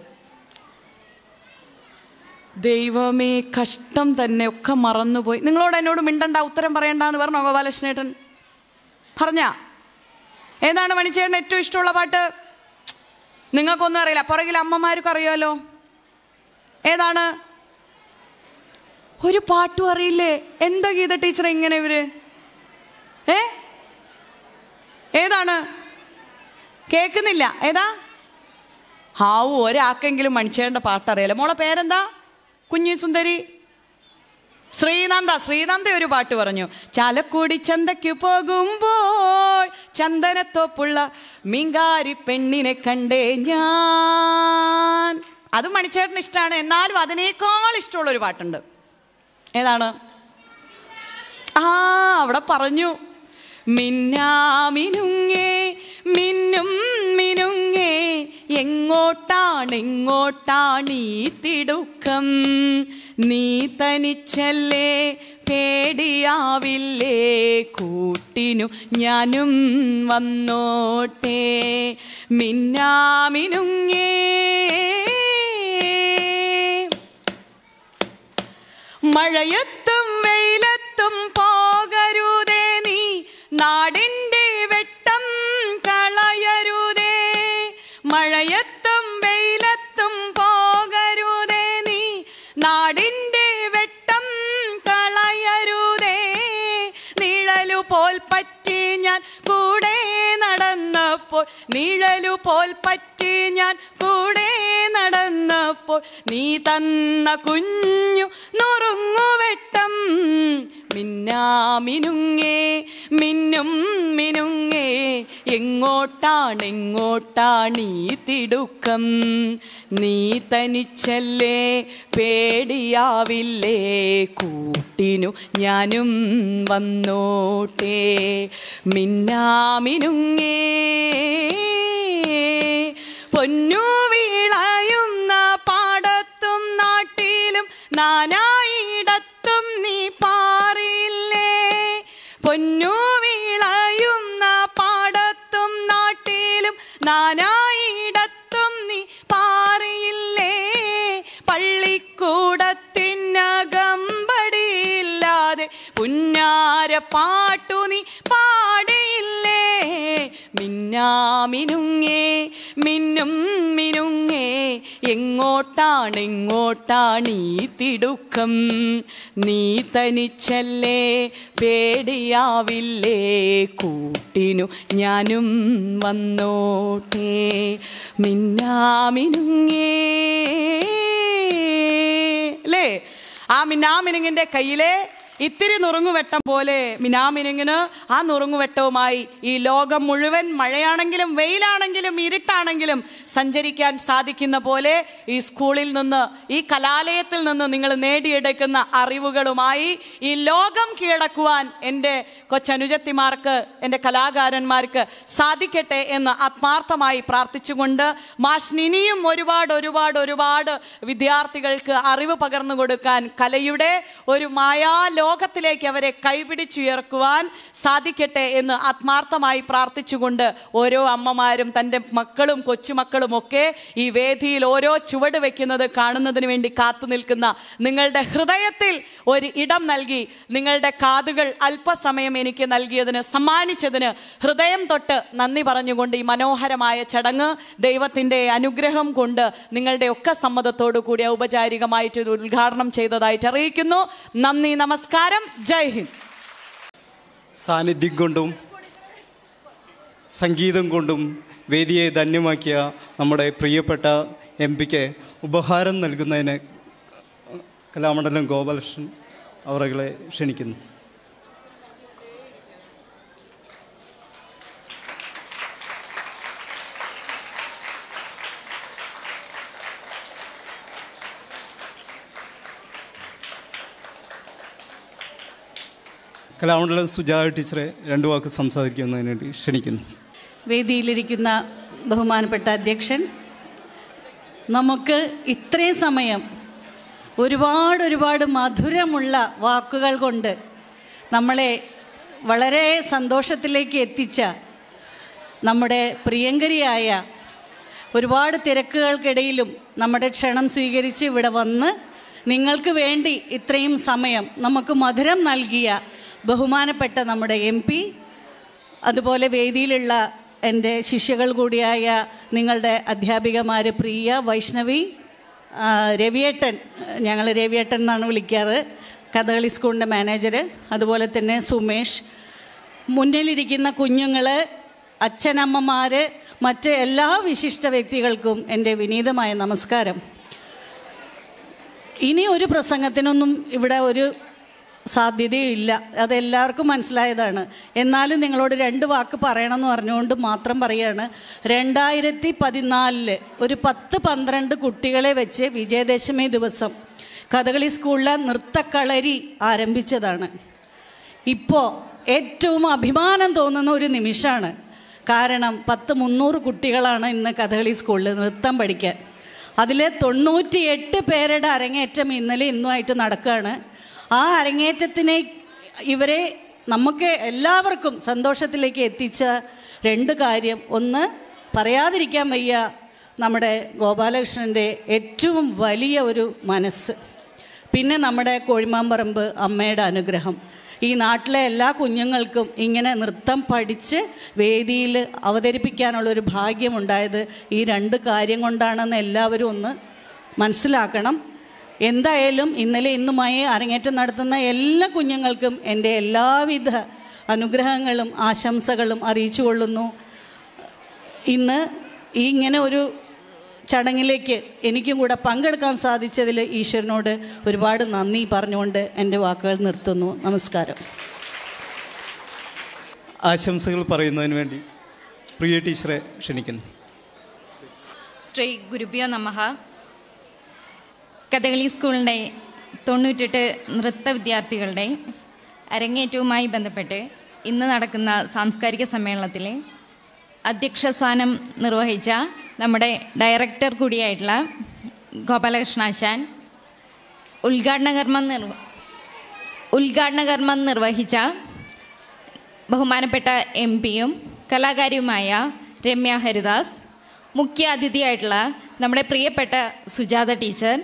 ദൈവമേ കഷ്ടം തന്നെ ഒക്കെ മറന്നുപോയി നിങ്ങളോട് എന്നോട് മിണ്ടണ്ട ഉത്തരം പറയണ്ട എന്ന് പറഞ്ഞോ ഗോപാലകൃഷ്ണേട്ടൻ പറഞ്ഞ ഏതാണ് മണിച്ചേട്ടൻ ഏറ്റവും ഇഷ്ടമുള്ള പാട്ട് നിങ്ങൾക്കൊന്നും അറിയില്ല പുറകിൽ അമ്മമാർക്ക് അറിയാലോ ഏതാണ് ഒരു പാട്ടും അറിയില്ലേ എന്താ ഗീത ടീച്ചർ ഇങ്ങനെ ഇവര് ഏ ഏതാണ് കേൾക്കുന്നില്ല ഏതാ ഹാവു ഒരാൾക്കെങ്കിലും മണിച്ചേണ്ട പാട്ടറിയാലോ മോളെ പേരെന്താ കുഞ്ഞു സുന്ദരി ശ്രീനന്ദ ശ്രീനന്ദ ഒരു പാട്ട് പറഞ്ഞു ചാലക്കുടി ചന്തയ്ക്ക് പോകുമ്പോൾ ചന്ദനത്തോപ്പുള്ള മീങ്കാരി പെണ്ണിനെ കണ്ടേ ഞാൻ അത് മണിച്ചേട്ടന് ഇഷ്ടമാണ് എന്നാലും അതിനേക്കാൾ ഇഷ്ടമുള്ള ഒരു പാട്ടുണ്ട് ഏതാണ് ആ അവിടെ പറഞ്ഞു മിന്നാമിനുങ്ങേ മിന്നും മിനുങ്ങേ എങ്ങോട്ടാണ് എങ്ങോട്ടാണ് ഈ തിടുക്കം നീ തനിച്ചല്ലേ പേടിയാവില്ലേ കൂട്ടിനു ഞാനും വന്നോട്ടെ മിന്നാമിനുങ്ങേ മഴയത്തും വെയിലത്തും പോകരുതേ നീ നാടിൻ്റെ വെട്ടം കളയരുതേ മഴയത്തും വെയിലത്തും പോകരുതേ നീ നാടിൻ്റെ വെട്ടം കളയരുതേ നിഴലു പോൽ പറ്റി ഞാൻ കൂടെ നടന്നപ്പോൾ നിഴലു പോൽ പറ്റി ഞാൻ കൂടെ നടന്നപ്പോൾ നീ തന്ന കുഞ്ഞു നുറുങ്ങുവെട്ടം മിന്നാമിനുങ്ങേ മിന്നും മിനുങ്ങേ എങ്ങോട്ടാണ് എങ്ങോട്ടാണ് ഈ തിടുക്കം നീ തനിച്ചല്ലേ പേടിയാവില്ലേ കൂട്ടിനു ഞാനും വന്നോട്ടെ മിന്നാമിനുങ്ങേ പൊന്നു വിളയുന്ന പാടത്തും നാട്ടിലും നാനായിടത്തും നീ പാറില്ലേ പൊന്നു വിളയുന്ന പാടത്തും നാട്ടിലും നാനായിടത്തും നീ പാറിയില്ലേ പള്ളിക്കൂടത്തിനകമ്പടിയില്ലാതെ പുന്നാര പാട്ടു നീ പാടിയില്ലേ മിന്നാമിനുങ്ങേ മിന്നും മിനുങ്ങേ എങ്ങോട്ടാണ് എങ്ങോട്ടാണ് ഈ തിടുക്കം നീ തനിച്ചല്ലേ പേടിയാവില്ലേ കൂട്ടിനു ഞാനും വന്നോട്ടെ മിന്നാമിനുങ്ങേ അല്ലേ ആ മിന്നാമിനുങ്ങിൻ്റെ കയ്യിലെ ഇത്തിരി നുറുങ്ങുവെട്ടം പോലെ മിനാമിനുങ്ങിന് ആ നുറുങ്ങുവെട്ടവുമായി ഈ ലോകം മുഴുവൻ മഴയാണെങ്കിലും വെയിലാണെങ്കിലും ഇരുട്ടാണെങ്കിലും സഞ്ചരിക്കാൻ സാധിക്കുന്ന പോലെ ഈ സ്കൂളിൽ നിന്ന് ഈ കലാലയത്തിൽ നിന്ന് നിങ്ങൾ നേടിയെടുക്കുന്ന അറിവുകളുമായി ഈ ലോകം കീഴടക്കുവാൻ എൻ്റെ കൊച്ചനുജത്തിമാർക്ക് എൻ്റെ കലാകാരന്മാർക്ക് സാധിക്കട്ടെ എന്ന് ആത്മാർത്ഥമായി പ്രാർത്ഥിച്ചുകൊണ്ട് മാഷിന് ഇനിയും ഒരുപാട് ഒരുപാട് ഒരുപാട് വിദ്യാർത്ഥികൾക്ക് അറിവ് പകർന്നു കൊടുക്കാൻ കലയുടെ ഒരു മായാ ലോകത്തിലേക്ക് അവരെ കൈപിടിച്ചുയർക്കുവാൻ സാധിക്കട്ടെ എന്ന് ആത്മാർത്ഥമായി പ്രാർത്ഥിച്ചുകൊണ്ട് ഓരോ അമ്മമാരും തൻ്റെ മക്കളും കൊച്ചുമക്കളും ഒക്കെ ഈ വേദിയിൽ ഓരോ ചുവട് വെക്കുന്നത് കാണുന്നതിന് വേണ്ടി കാത്തു നിൽക്കുന്ന നിങ്ങളുടെ ഹൃദയത്തിൽ ഒരു ഇടം നൽകി നിങ്ങളുടെ കാതുകൾ അല്പസമയം എനിക്ക് നൽകിയതിന് സമ്മാനിച്ചതിന് ഹൃദയം തൊട്ട് നന്ദി പറഞ്ഞുകൊണ്ട് ഈ മനോഹരമായ ചടങ്ങ് ദൈവത്തിൻ്റെ അനുഗ്രഹം കൊണ്ട് നിങ്ങളുടെ ഒക്കെ സമ്മതത്തോടു കൂടി ഔപചാരികമായിട്ട് ഇത് ഉദ്ഘാടനം ചെയ്തതായിട്ട് അറിയിക്കുന്നു നന്ദി നമസ്കാരം ജയ് ഹിന്ദ് സാന്നിധ്യം കൊണ്ടും സംഗീതം കൊണ്ടും വേദിയെ ധന്യമാക്കിയ നമ്മുടെ പ്രിയപ്പെട്ട എം പിക്ക് ഉപഹാരം നൽകുന്നതിന് കലാമണ്ഡലം ഗോപാലകൃഷ്ണൻ അവരുകളെ ക്ഷണിക്കുന്നു കലാമണ്ഡലം സുജാത ടീച്ചറെ രണ്ടു വാക്ക് സംസാരിക്കുന്നതിന് വേണ്ടി ക്ഷണിക്കുന്നു വേദിയിലിരിക്കുന്ന ബഹുമാനപ്പെട്ട അധ്യക്ഷൻ നമുക്ക് ഇത്രയും സമയം ഒരുപാട് ഒരുപാട് മധുരമുള്ള വാക്കുകൾ കൊണ്ട് നമ്മളെ വളരെ സന്തോഷത്തിലേക്ക് എത്തിച്ച നമ്മുടെ പ്രിയങ്കരിയായ ഒരുപാട് തിരക്കുകൾക്കിടയിലും നമ്മുടെ ക്ഷണം സ്വീകരിച്ച് ഇവിടെ വന്ന് നിങ്ങൾക്ക് വേണ്ടി ഇത്രയും സമയം നമുക്ക് മധുരം നൽകിയ ബഹുമാനപ്പെട്ട നമ്മുടെ എം പി അതുപോലെ വേദിയിലുള്ള എൻ്റെ ശിഷ്യകൾ കൂടിയായ നിങ്ങളുടെ അധ്യാപികമാർ പ്രിയ വൈഷ്ണവി ആ, രവിയേട്ടൻ ഞങ്ങൾ രവിയേട്ടൻ എന്നാണ് വിളിക്കാറ് കഥകളി സ്കൂളിൻ്റെ മാനേജർ അതുപോലെ തന്നെ സുമേഷ് മുന്നിലിരിക്കുന്ന കുഞ്ഞുങ്ങൾ അച്ഛനമ്മമാർ മറ്റ് എല്ലാ വിശിഷ്ട വ്യക്തികൾക്കും എൻ്റെ വിനീതമായ നമസ്കാരം ഇനി ഒരു പ്രസംഗത്തിനൊന്നും ഇവിടെ ഒരു സാധ്യതയില്ല അതെല്ലാവർക്കും മനസ്സിലായതാണ് എന്നാലും നിങ്ങളോട് രണ്ട് വാക്ക് പറയണമെന്ന് പറഞ്ഞുകൊണ്ട് മാത്രം പറയാണ് രണ്ടായിരത്തി പതിനാലില് ഒരു പത്ത് പന്ത്രണ്ട് കുട്ടികളെ വെച്ച് വിജയദശമി ദിവസം കഥകളി സ്കൂളിലെ നൃത്തക്കളരി ആരംഭിച്ചതാണ് ഇപ്പോൾ ഏറ്റവും അഭിമാനം തോന്നുന്ന ഒരു നിമിഷമാണ് കാരണം പത്ത് മുന്നൂറ് കുട്ടികളാണ് ഇന്ന് കഥകളി സ്കൂളിൽ നൃത്തം പഠിക്കാൻ അതിൽ തൊണ്ണൂറ്റിയെട്ട് പേരുടെ അരങ്ങേറ്റം ഇന്നലെ ഇന്നുമായിട്ട് നടക്കുകയാണ് ആ അരങ്ങേറ്റത്തിനെ ഇവരെ നമുക്ക് എല്ലാവർക്കും സന്തോഷത്തിലേക്ക് എത്തിച്ച രണ്ട് കാര്യം ഒന്ന് പറയാതിരിക്കാൻ വയ്യ നമ്മുടെ ഗോപാലകൃഷ്ണൻ്റെ ഏറ്റവും വലിയ ഒരു മനസ്സ് പിന്നെ നമ്മുടെ കോഴിമാമ്പറമ്പ് അമ്മയുടെ അനുഗ്രഹം ഈ നാട്ടിലെ എല്ലാ കുഞ്ഞുങ്ങൾക്കും ഇങ്ങനെ നൃത്തം പഠിച്ച് വേദിയിൽ അവതരിപ്പിക്കാനുള്ളൊരു ഭാഗ്യമുണ്ടായത് ഈ രണ്ട് കാര്യം കൊണ്ടാണെന്ന് എല്ലാവരും ഒന്ന് മനസ്സിലാക്കണം എന്തായാലും ഇന്നലെ ഇന്നുമായി അരങ്ങേറ്റം നടത്തുന്ന എല്ലാ കുഞ്ഞുങ്ങൾക്കും എൻ്റെ എല്ലാവിധ അനുഗ്രഹങ്ങളും ആശംസകളും അറിയിച്ചു കൊള്ളുന്നു ഇന്ന് ഈ ഇങ്ങനെ ഒരു ചടങ്ങിലേക്ക് എനിക്കും കൂടെ പങ്കെടുക്കാൻ സാധിച്ചതിൽ ഈശ്വരനോട് ഒരുപാട് നന്ദി പറഞ്ഞുകൊണ്ട് എൻ്റെ വാക്കുകൾ നിർത്തുന്നു നമസ്കാരം ആശംസകൾ പറയുന്നതിന് വേണ്ടി പ്രിയ ടീച്ചറെ ക്ഷണിക്കുന്നു ശ്രീ ഗുരുഭ്യോ നമഃ കഥകളി സ്കൂളിൻ്റെ തൊണ്ണൂറ്റെട്ട് നൃത്ത വിദ്യാർത്ഥികളുടെ അരങ്ങേറ്റവുമായി ബന്ധപ്പെട്ട് ഇന്ന് നടക്കുന്ന സാംസ്കാരിക സമ്മേളനത്തിൽ അധ്യക്ഷസ്ഥാനം നിർവഹിച്ച നമ്മുടെ ഡയറക്ടർ കൂടിയായിട്ടുള്ള ഗോപാലകൃഷ്ണാശാൻ ഉദ്ഘാടന കർമ്മം നിർവ ഉദ്ഘാടന കർമ്മം നിർവഹിച്ച ബഹുമാനപ്പെട്ട എം പിയും കലാകാരിയുമായ രമ്യ ഹരിദാസ് മുഖ്യ അതിഥിയായിട്ടുള്ള നമ്മുടെ പ്രിയപ്പെട്ട സുജാത ടീച്ചർ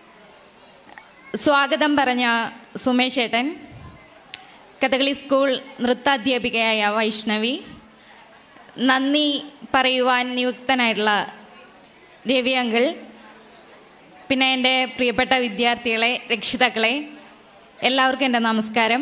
സ്വാഗതം പറഞ്ഞ സുമേഷ് ഏട്ടൻ കഥകളി സ്കൂൾ നൃത്താധ്യാപികയായ വൈഷ്ണവി നന്ദി പറയുവാൻ നിയുക്തനായിട്ടുള്ള രവി അങ്കിൾ പിന്നെ എൻ്റെ പ്രിയപ്പെട്ട വിദ്യാർത്ഥികളെ രക്ഷിതാക്കളെ എല്ലാവർക്കും എൻ്റെ നമസ്കാരം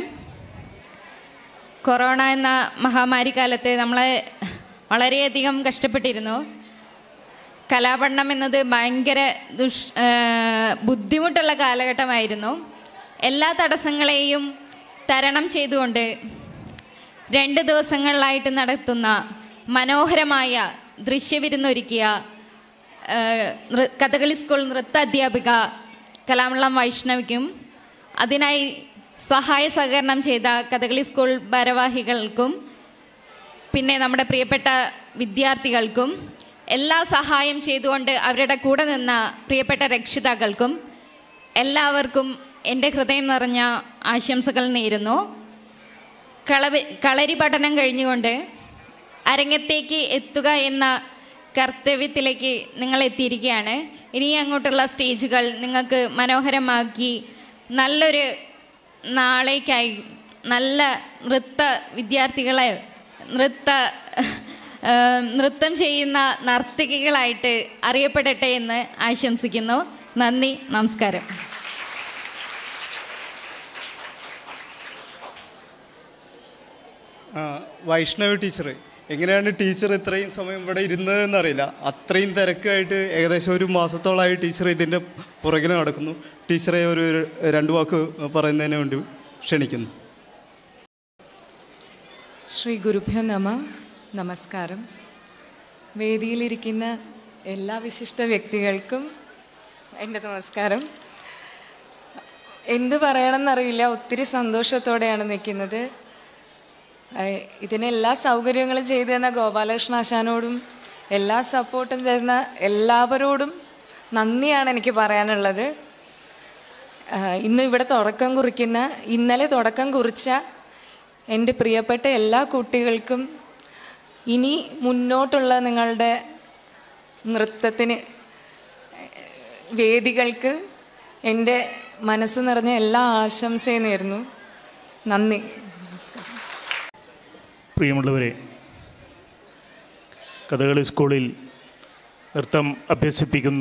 കൊറോണ എന്ന മഹാമാരി കാലത്ത് നമ്മൾ വളരെയധികം കഷ്ടപ്പെട്ടിരുന്നു കലാപഠനം എന്നത് ഭയങ്കര ദുഷ് ആ, ബുദ്ധിമുട്ടുള്ള കാലഘട്ടമായിരുന്നു എല്ലാ തടസ്സങ്ങളെയും തരണം ചെയ്തുകൊണ്ട് രണ്ട് ദിവസങ്ങളിലായിട്ട് നടത്തുന്ന മനോഹരമായ ദൃശ്യവിരുന്നൊരുക്കിയ ഏഹ്, നൃ- കഥകളി സ്കൂൾ നൃത്ത അധ്യാപിക കലാമണ്ഡലം വൈഷ്ണവിക്കും അതിനായി സഹായ സഹകരണം ചെയ്ത കഥകളി സ്കൂൾ ഭാരവാഹികൾക്കും പിന്നെ നമ്മുടെ പ്രിയപ്പെട്ട വിദ്യാർത്ഥികൾക്കും എല്ലാ സഹായം ചെയ്തുകൊണ്ട് അവരുടെ കൂടെ നിന്ന പ്രിയപ്പെട്ട രക്ഷിതാക്കൾക്കും എല്ലാവർക്കും എൻ്റെ ഹൃദയം നിറഞ്ഞ ആശംസകൾ നേരുന്നു കളവി കളരി പഠനം കഴിഞ്ഞുകൊണ്ട് അരങ്ങത്തേക്ക് എത്തുക എന്ന കർത്തവ്യത്തിലേക്ക് നിങ്ങൾ എത്തിയിരിക്കുകയാണ് ഇനി അങ്ങോട്ടുള്ള സ്റ്റേജുകൾ നിങ്ങൾക്ക് മനോഹരമാക്കി നല്ലൊരു നാളേക്കായി നല്ല നൃത്ത വിദ്യാർത്ഥികളെ നൃത്ത ഏഹ്, നൃത്തം ചെയ്യുന്ന നർത്തകികളായിട്ട് അറിയപ്പെടട്ടെ എന്ന് ആശംസിക്കുന്നു നന്ദി നമസ്കാരം ആ, വൈഷ്ണവ് ടീച്ചർ എങ്ങനെയാണ് ടീച്ചർ ഇത്രയും സമയം ഇവിടെ ഇരുന്നതെന്ന് അറിയില്ല അത്രയും തിരക്കായിട്ട് ഏകദേശം ഒരു മാസത്തോളമായി ടീച്ചർ ഇതിൻ്റെ പുറകിൽ നടക്കുന്നു ടീച്ചറെ ഒരു രണ്ട് വാക്ക് പറയുന്നതിന് വേണ്ടി ക്ഷണിക്കുന്നു ശ്രീ ഗുരുഭ്യോ നമ നമസ്കാരം വേദിയിലിരിക്കുന്ന എല്ലാ വിശിഷ്ട വ്യക്തികൾക്കും എൻ്റെ നമസ്കാരം എന്ത് പറയണമെന്നറിയില്ല ഒത്തിരി സന്തോഷത്തോടെയാണ് നിൽക്കുന്നത് ഏഹ് ഇതിന് എല്ലാ സൗകര്യങ്ങളും ചെയ്തു തന്ന ഗോപാലകൃഷ്ണ ആശാനോടും എല്ലാ സപ്പോർട്ടും തരുന്ന എല്ലാവരോടും നന്ദിയാണ് എനിക്ക് പറയാനുള്ളത് ആഹ് ഇന്ന് ഇവിടെ തുടക്കം കുറിക്കുന്ന ഇന്നലെ തുടക്കം കുറിച്ച എൻ്റെ പ്രിയപ്പെട്ട എല്ലാ കുട്ടികൾക്കും ഇനി മുന്നോട്ടുള്ള നിങ്ങളുടെ നൃത്തത്തിന് വേദികൾക്ക് എൻ്റെ മനസ്സ് നിറഞ്ഞ എല്ലാ ആശംസയും നേരുന്നു നന്ദി നമസ്കാരം പ്രിയമുള്ളവരെ കഥകളി സ്കൂളിൽ നൃത്തം അഭ്യസിപ്പിക്കുന്ന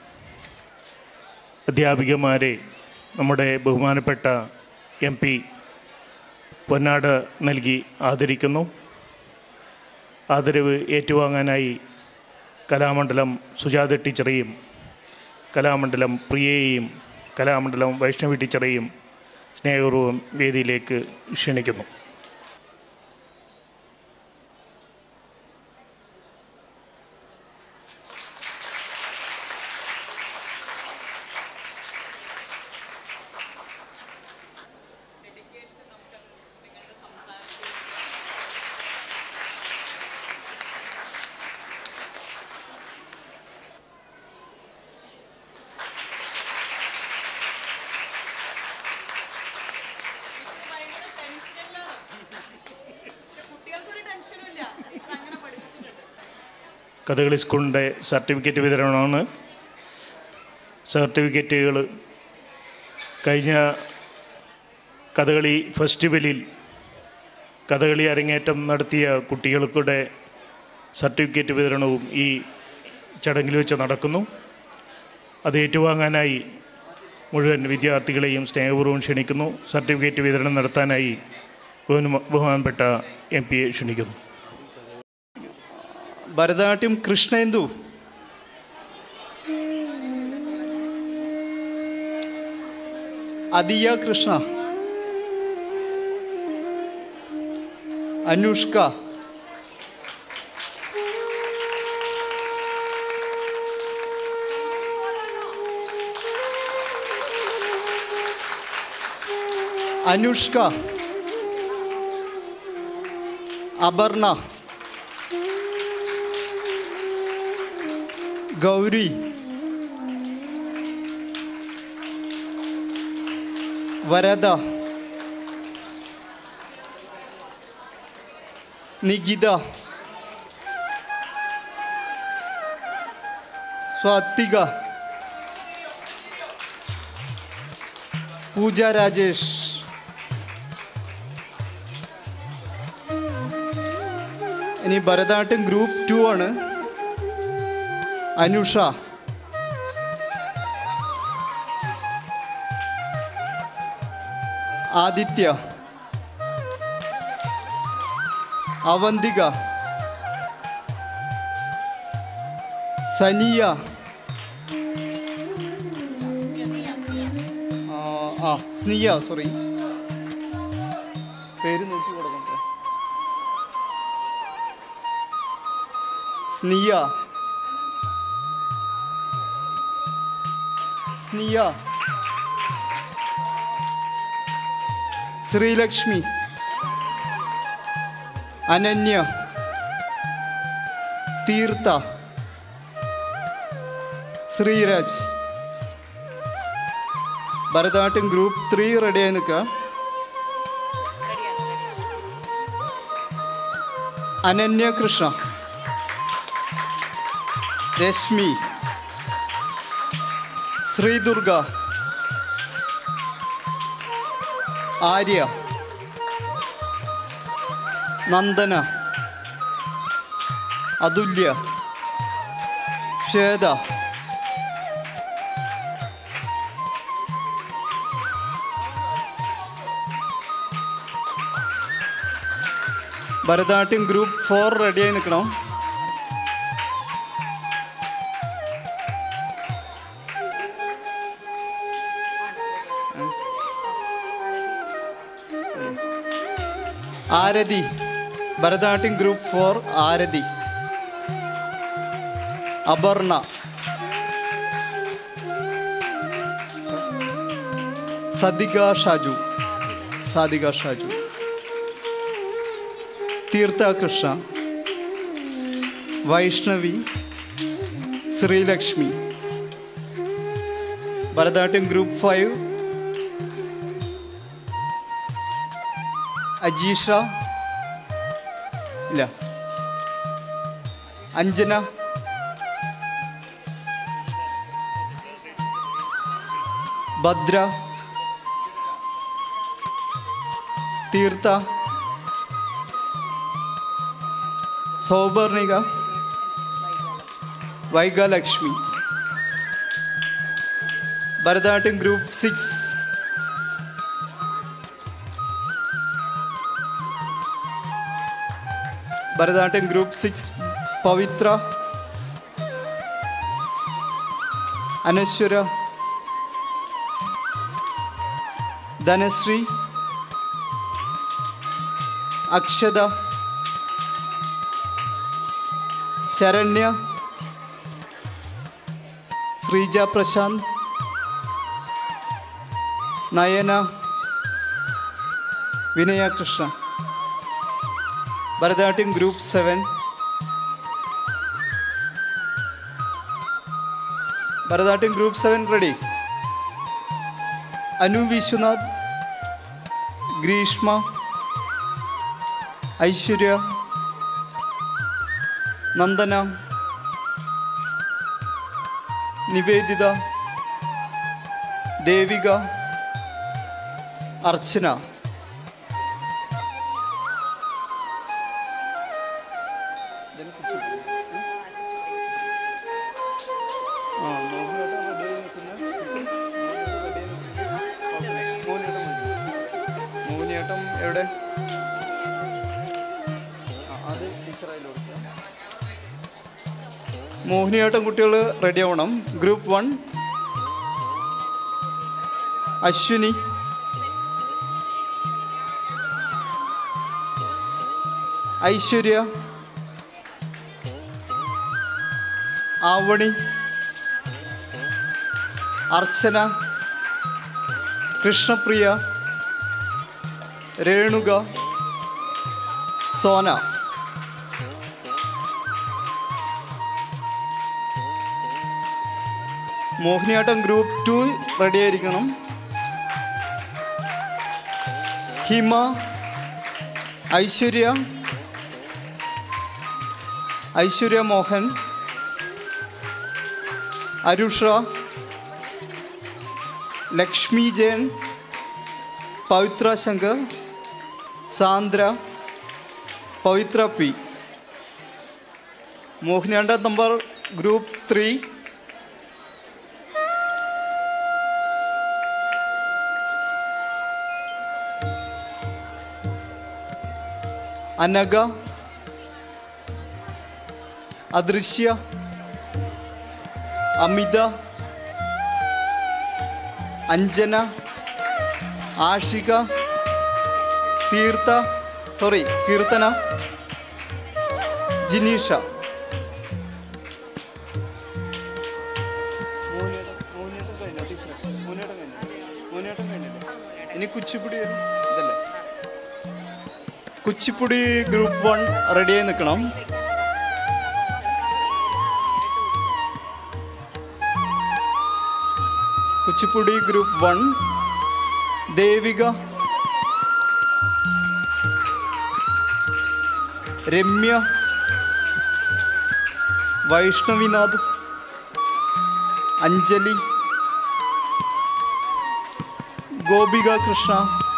അധ്യാപികമാരെ നമ്മുടെ ബഹുമാനപ്പെട്ട എം പി പൊന്നാട് നൽകി ആദരിക്കുന്നു ആദരവ് ഏറ്റുവാങ്ങാനായി കലാമണ്ഡലം സുജാത ടീച്ചറെയും കലാമണ്ഡലം പ്രിയയെയും കലാമണ്ഡലം വൈഷ്ണവി ടീച്ചറെയും സ്നേഹപൂർവ്വം വേദിയിലേക്ക് ക്ഷണിക്കുന്നു കഥകളി സ്കൂളിൻ്റെ സർട്ടിഫിക്കറ്റ് വിതരണമാണ് സർട്ടിഫിക്കറ്റുകൾ കഴിഞ്ഞ കഥകളി ഫെസ്റ്റിവലിൽ കഥകളി അരങ്ങേറ്റം നടത്തിയ കുട്ടികൾക്കുടെ സർട്ടിഫിക്കറ്റ് വിതരണവും ഈ ചടങ്ങിൽ വെച്ച് നടക്കുന്നു അത് ഏറ്റുവാങ്ങാനായി മുഴുവൻ വിദ്യാർത്ഥികളെയും സ്നേഹപൂർവ്വം ക്ഷണിക്കുന്നു സർട്ടിഫിക്കറ്റ് വിതരണം നടത്താനായി ബഹുമാ- ബഹുമാനപ്പെട്ട എം പിയെ ക്ഷണിക്കുന്നു ഭരതനാട്യം കൃഷ്ണേന്ദു അതിയ കൃഷ്ണ അനുഷ്ക അനുഷ്ക അപർണ ഗൗരി വരദ നികിത സ്വാത്തിക പൂജ രാജേഷ് ഇനി ഭരതനാട്യം ഗ്രൂപ്പ് ടു ആണ് അനുഷ ആദിത്യ അവന്തിക സനിയ ആ, ആ സ്നിയ സോറി പേര് നോക്കി കൊടുക്കട്ടെ സ്നിയ സ്നിയ ശ്രീലക്ഷ്മി അനന്യ തീർത്ഥ ശ്രീരാജ് ഭരതനാട്യം ഗ്രൂപ്പ് ത്രീ റെഡിയായി നിൽക്കുക അനന്യ കൃഷ്ണ രശ്മി ശ്രീദുർഗ ആര്യ നന്ദന അതുല്യ ശ്വേത ഭരതനാട്യം ഗ്രൂപ്പ് ഫോർ റെഡിയായി നിൽക്കണം ആരതി ഭരതനാട്യം ഗ്രൂപ്പ് ഫോർ ആരതി അപർണ സ- സദിക ഷാജു സാദിക ഷാജു തീർത്ഥ കൃഷ്ണ വൈഷ്ണവി ശ്രീലക്ഷ്മി ഭരതനാട്യം ഗ്രൂപ്പ് ഫൈവ് അജീഷ ഇല്ല Anjana Bhadra Theertha Souparnika Vaigalakshmi Bharatanatyam group six Bharatanatyam group six Pavithra Anaswara Dhanasree Akshatha Saranya Sreeja Prasanth Nayana Vinaya Krishna Bharatanatyam group seven Bharatanatyam group seven ready Anu Viswanath Greeshma Aishwarya Nandana Niveditha Devika Archana Mohiniyattam എവിടെ ആ, അത് ടീച്ചറായാലും കൊടുക്കാം. മോഹിനിയാട്ടം കുട്ടികൾ റെഡി ആവണം group one Ashwini Aishwarya Avani Archana Krishnapriya Renuka Sona Mohiniyattam group two ready ആയിരിക്കണം Hima Aishwarya Aishwarya Mohan Arusha Lakshmi Jayan Pavithra Shankar Sandra Pavithra P Mohiniyattam number group three Anagha Adrishya Amitha Anjana Ashika Theertha sorry Keerthana Jineesha ഇനി കുച്ചിപ്പുടി ഇതല്ലേ കുച്ചിപ്പുടി ഗ്രൂപ്പ് വൺ റെഡിയായി നിൽക്കണം Kuchipudi group one Devika Ramya Vaishnavinath Anjali Gopika Krishna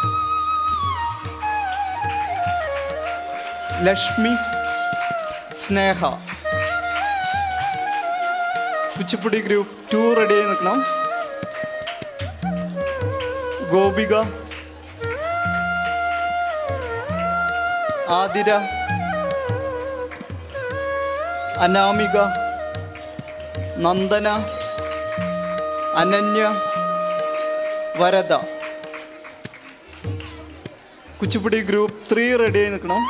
Lakshmi Sneha Kuchipudi group two റെഡിയായി നിൽക്കണം ഗോപിക ആതിര അനാമിക നന്ദന അനന്യ വരദ കുച്ചിപ്പുടി ഗ്രൂപ്പ് ത്രീ റെഡിയായി നിൽക്കണം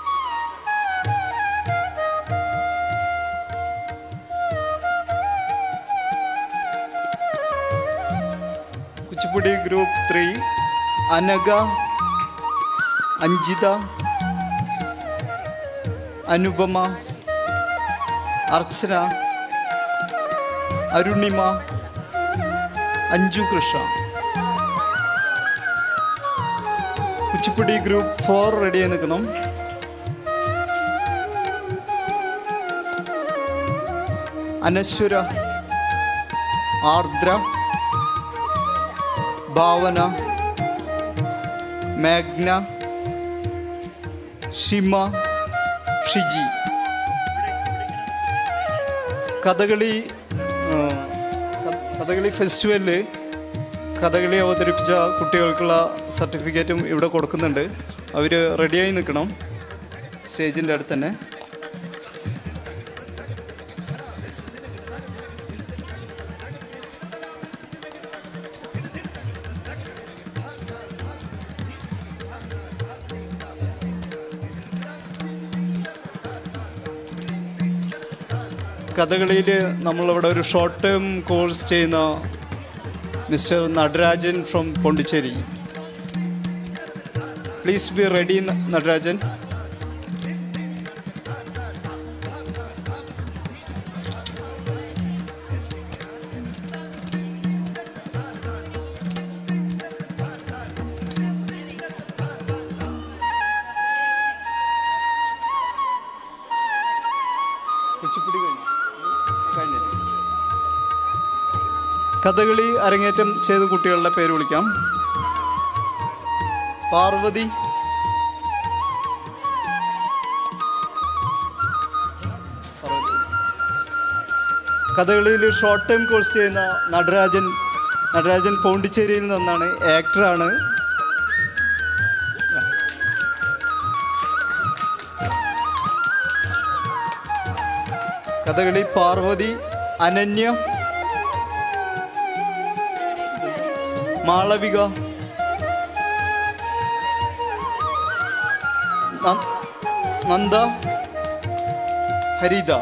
Kuchipudi group three Anagha Anjitha Anupama Archana Arunima Anju Krishna Kuchipudi group four റെഡിയായി നിൽക്കണം അനശ്വര ആർദ്ര ഭാവന മേഘ്ന ഷിമ ഷിജി കഥകളി ആ, ക- കഥകളി ഫെസ്റ്റിവലിൽ കഥകളി അവതരിപ്പിച്ച കുട്ടികൾക്കുള്ള സർട്ടിഫിക്കറ്റും ഇവിടെ കൊടുക്കുന്നുണ്ട് അവർ റെഡിയായി നിൽക്കണം സ്റ്റേജിൻ്റെ അടുത്ത് തന്നെ കഥകളിയിൽ നമ്മളിവിടെ ഒരു ഷോർട്ട് ടേം കോഴ്സ് ചെയ്യുന്ന mister Natarajan from Pondicherry please be ready Natarajan Kuchipudi കഴിഞ്ഞു കഴിഞ്ഞിട്ട് കഥകളി അരങ്ങേറ്റം ചെയ്ത കുട്ടികളുടെ പേര് വിളിക്കാം പാർവതി കഥകളിയിൽ ഷോർട്ട് ടൈം കോഴ്സ് ചെയ്യുന്ന നടരാജൻ നടരാജൻ പോണ്ടിച്ചേരിയിൽ നിന്നാണ് ആക്ടറാണ് കഥകളി പാർവതി അനന്യ മാളവിക ന- നന്ദ ഹരിത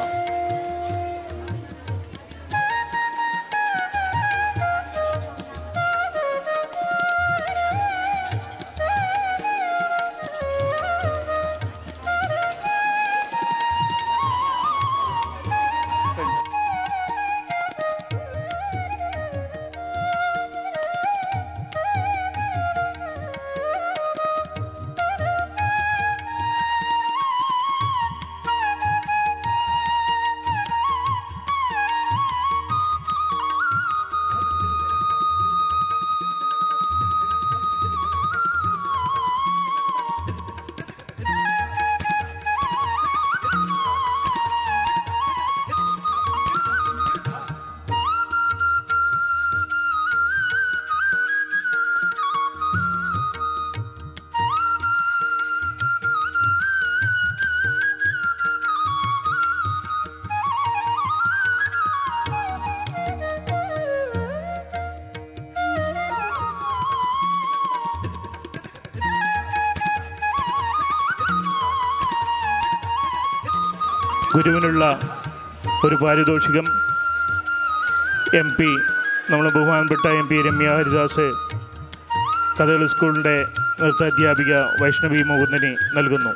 ഗുരുവിനുള്ള ഒരു പാരിതോഷികം എം പി നമ്മൾ ബഹുമാനപ്പെട്ട എം പി രമ്യ ഹരിദാസ് കഥകളി സ്കൂളിൻ്റെ നൃത്താധ്യാപിക വൈഷ്ണവി മുകുന്ദന് നൽകുന്നു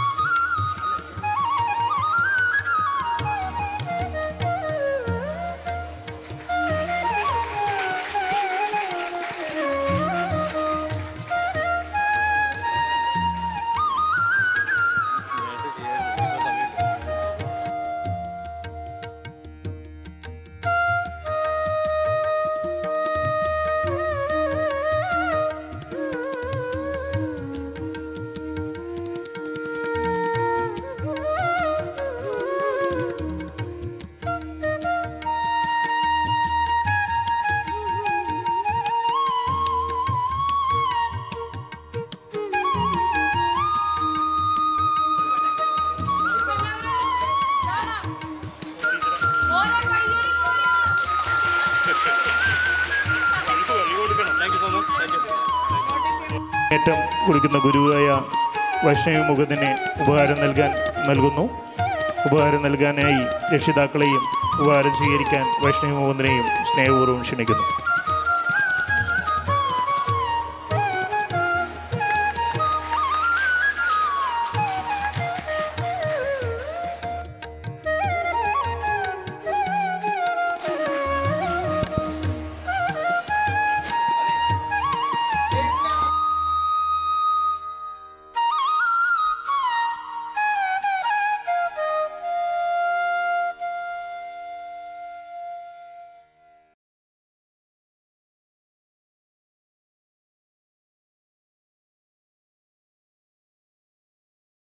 ഏറ്റം കുറിക്കുന്ന ഗുരുവായ വൈഷ്ണവി മുഖത്തിന് ഉപഹാരം നൽകാൻ നൽകുന്നു ഉപഹാരം നൽകാനായി രക്ഷിതാക്കളെയും ഉപഹാരം സ്വീകരിക്കാൻ വൈഷ്ണവി മുകുന്ദനെയും സ്നേഹപൂർവ്വം ക്ഷണിക്കുന്നു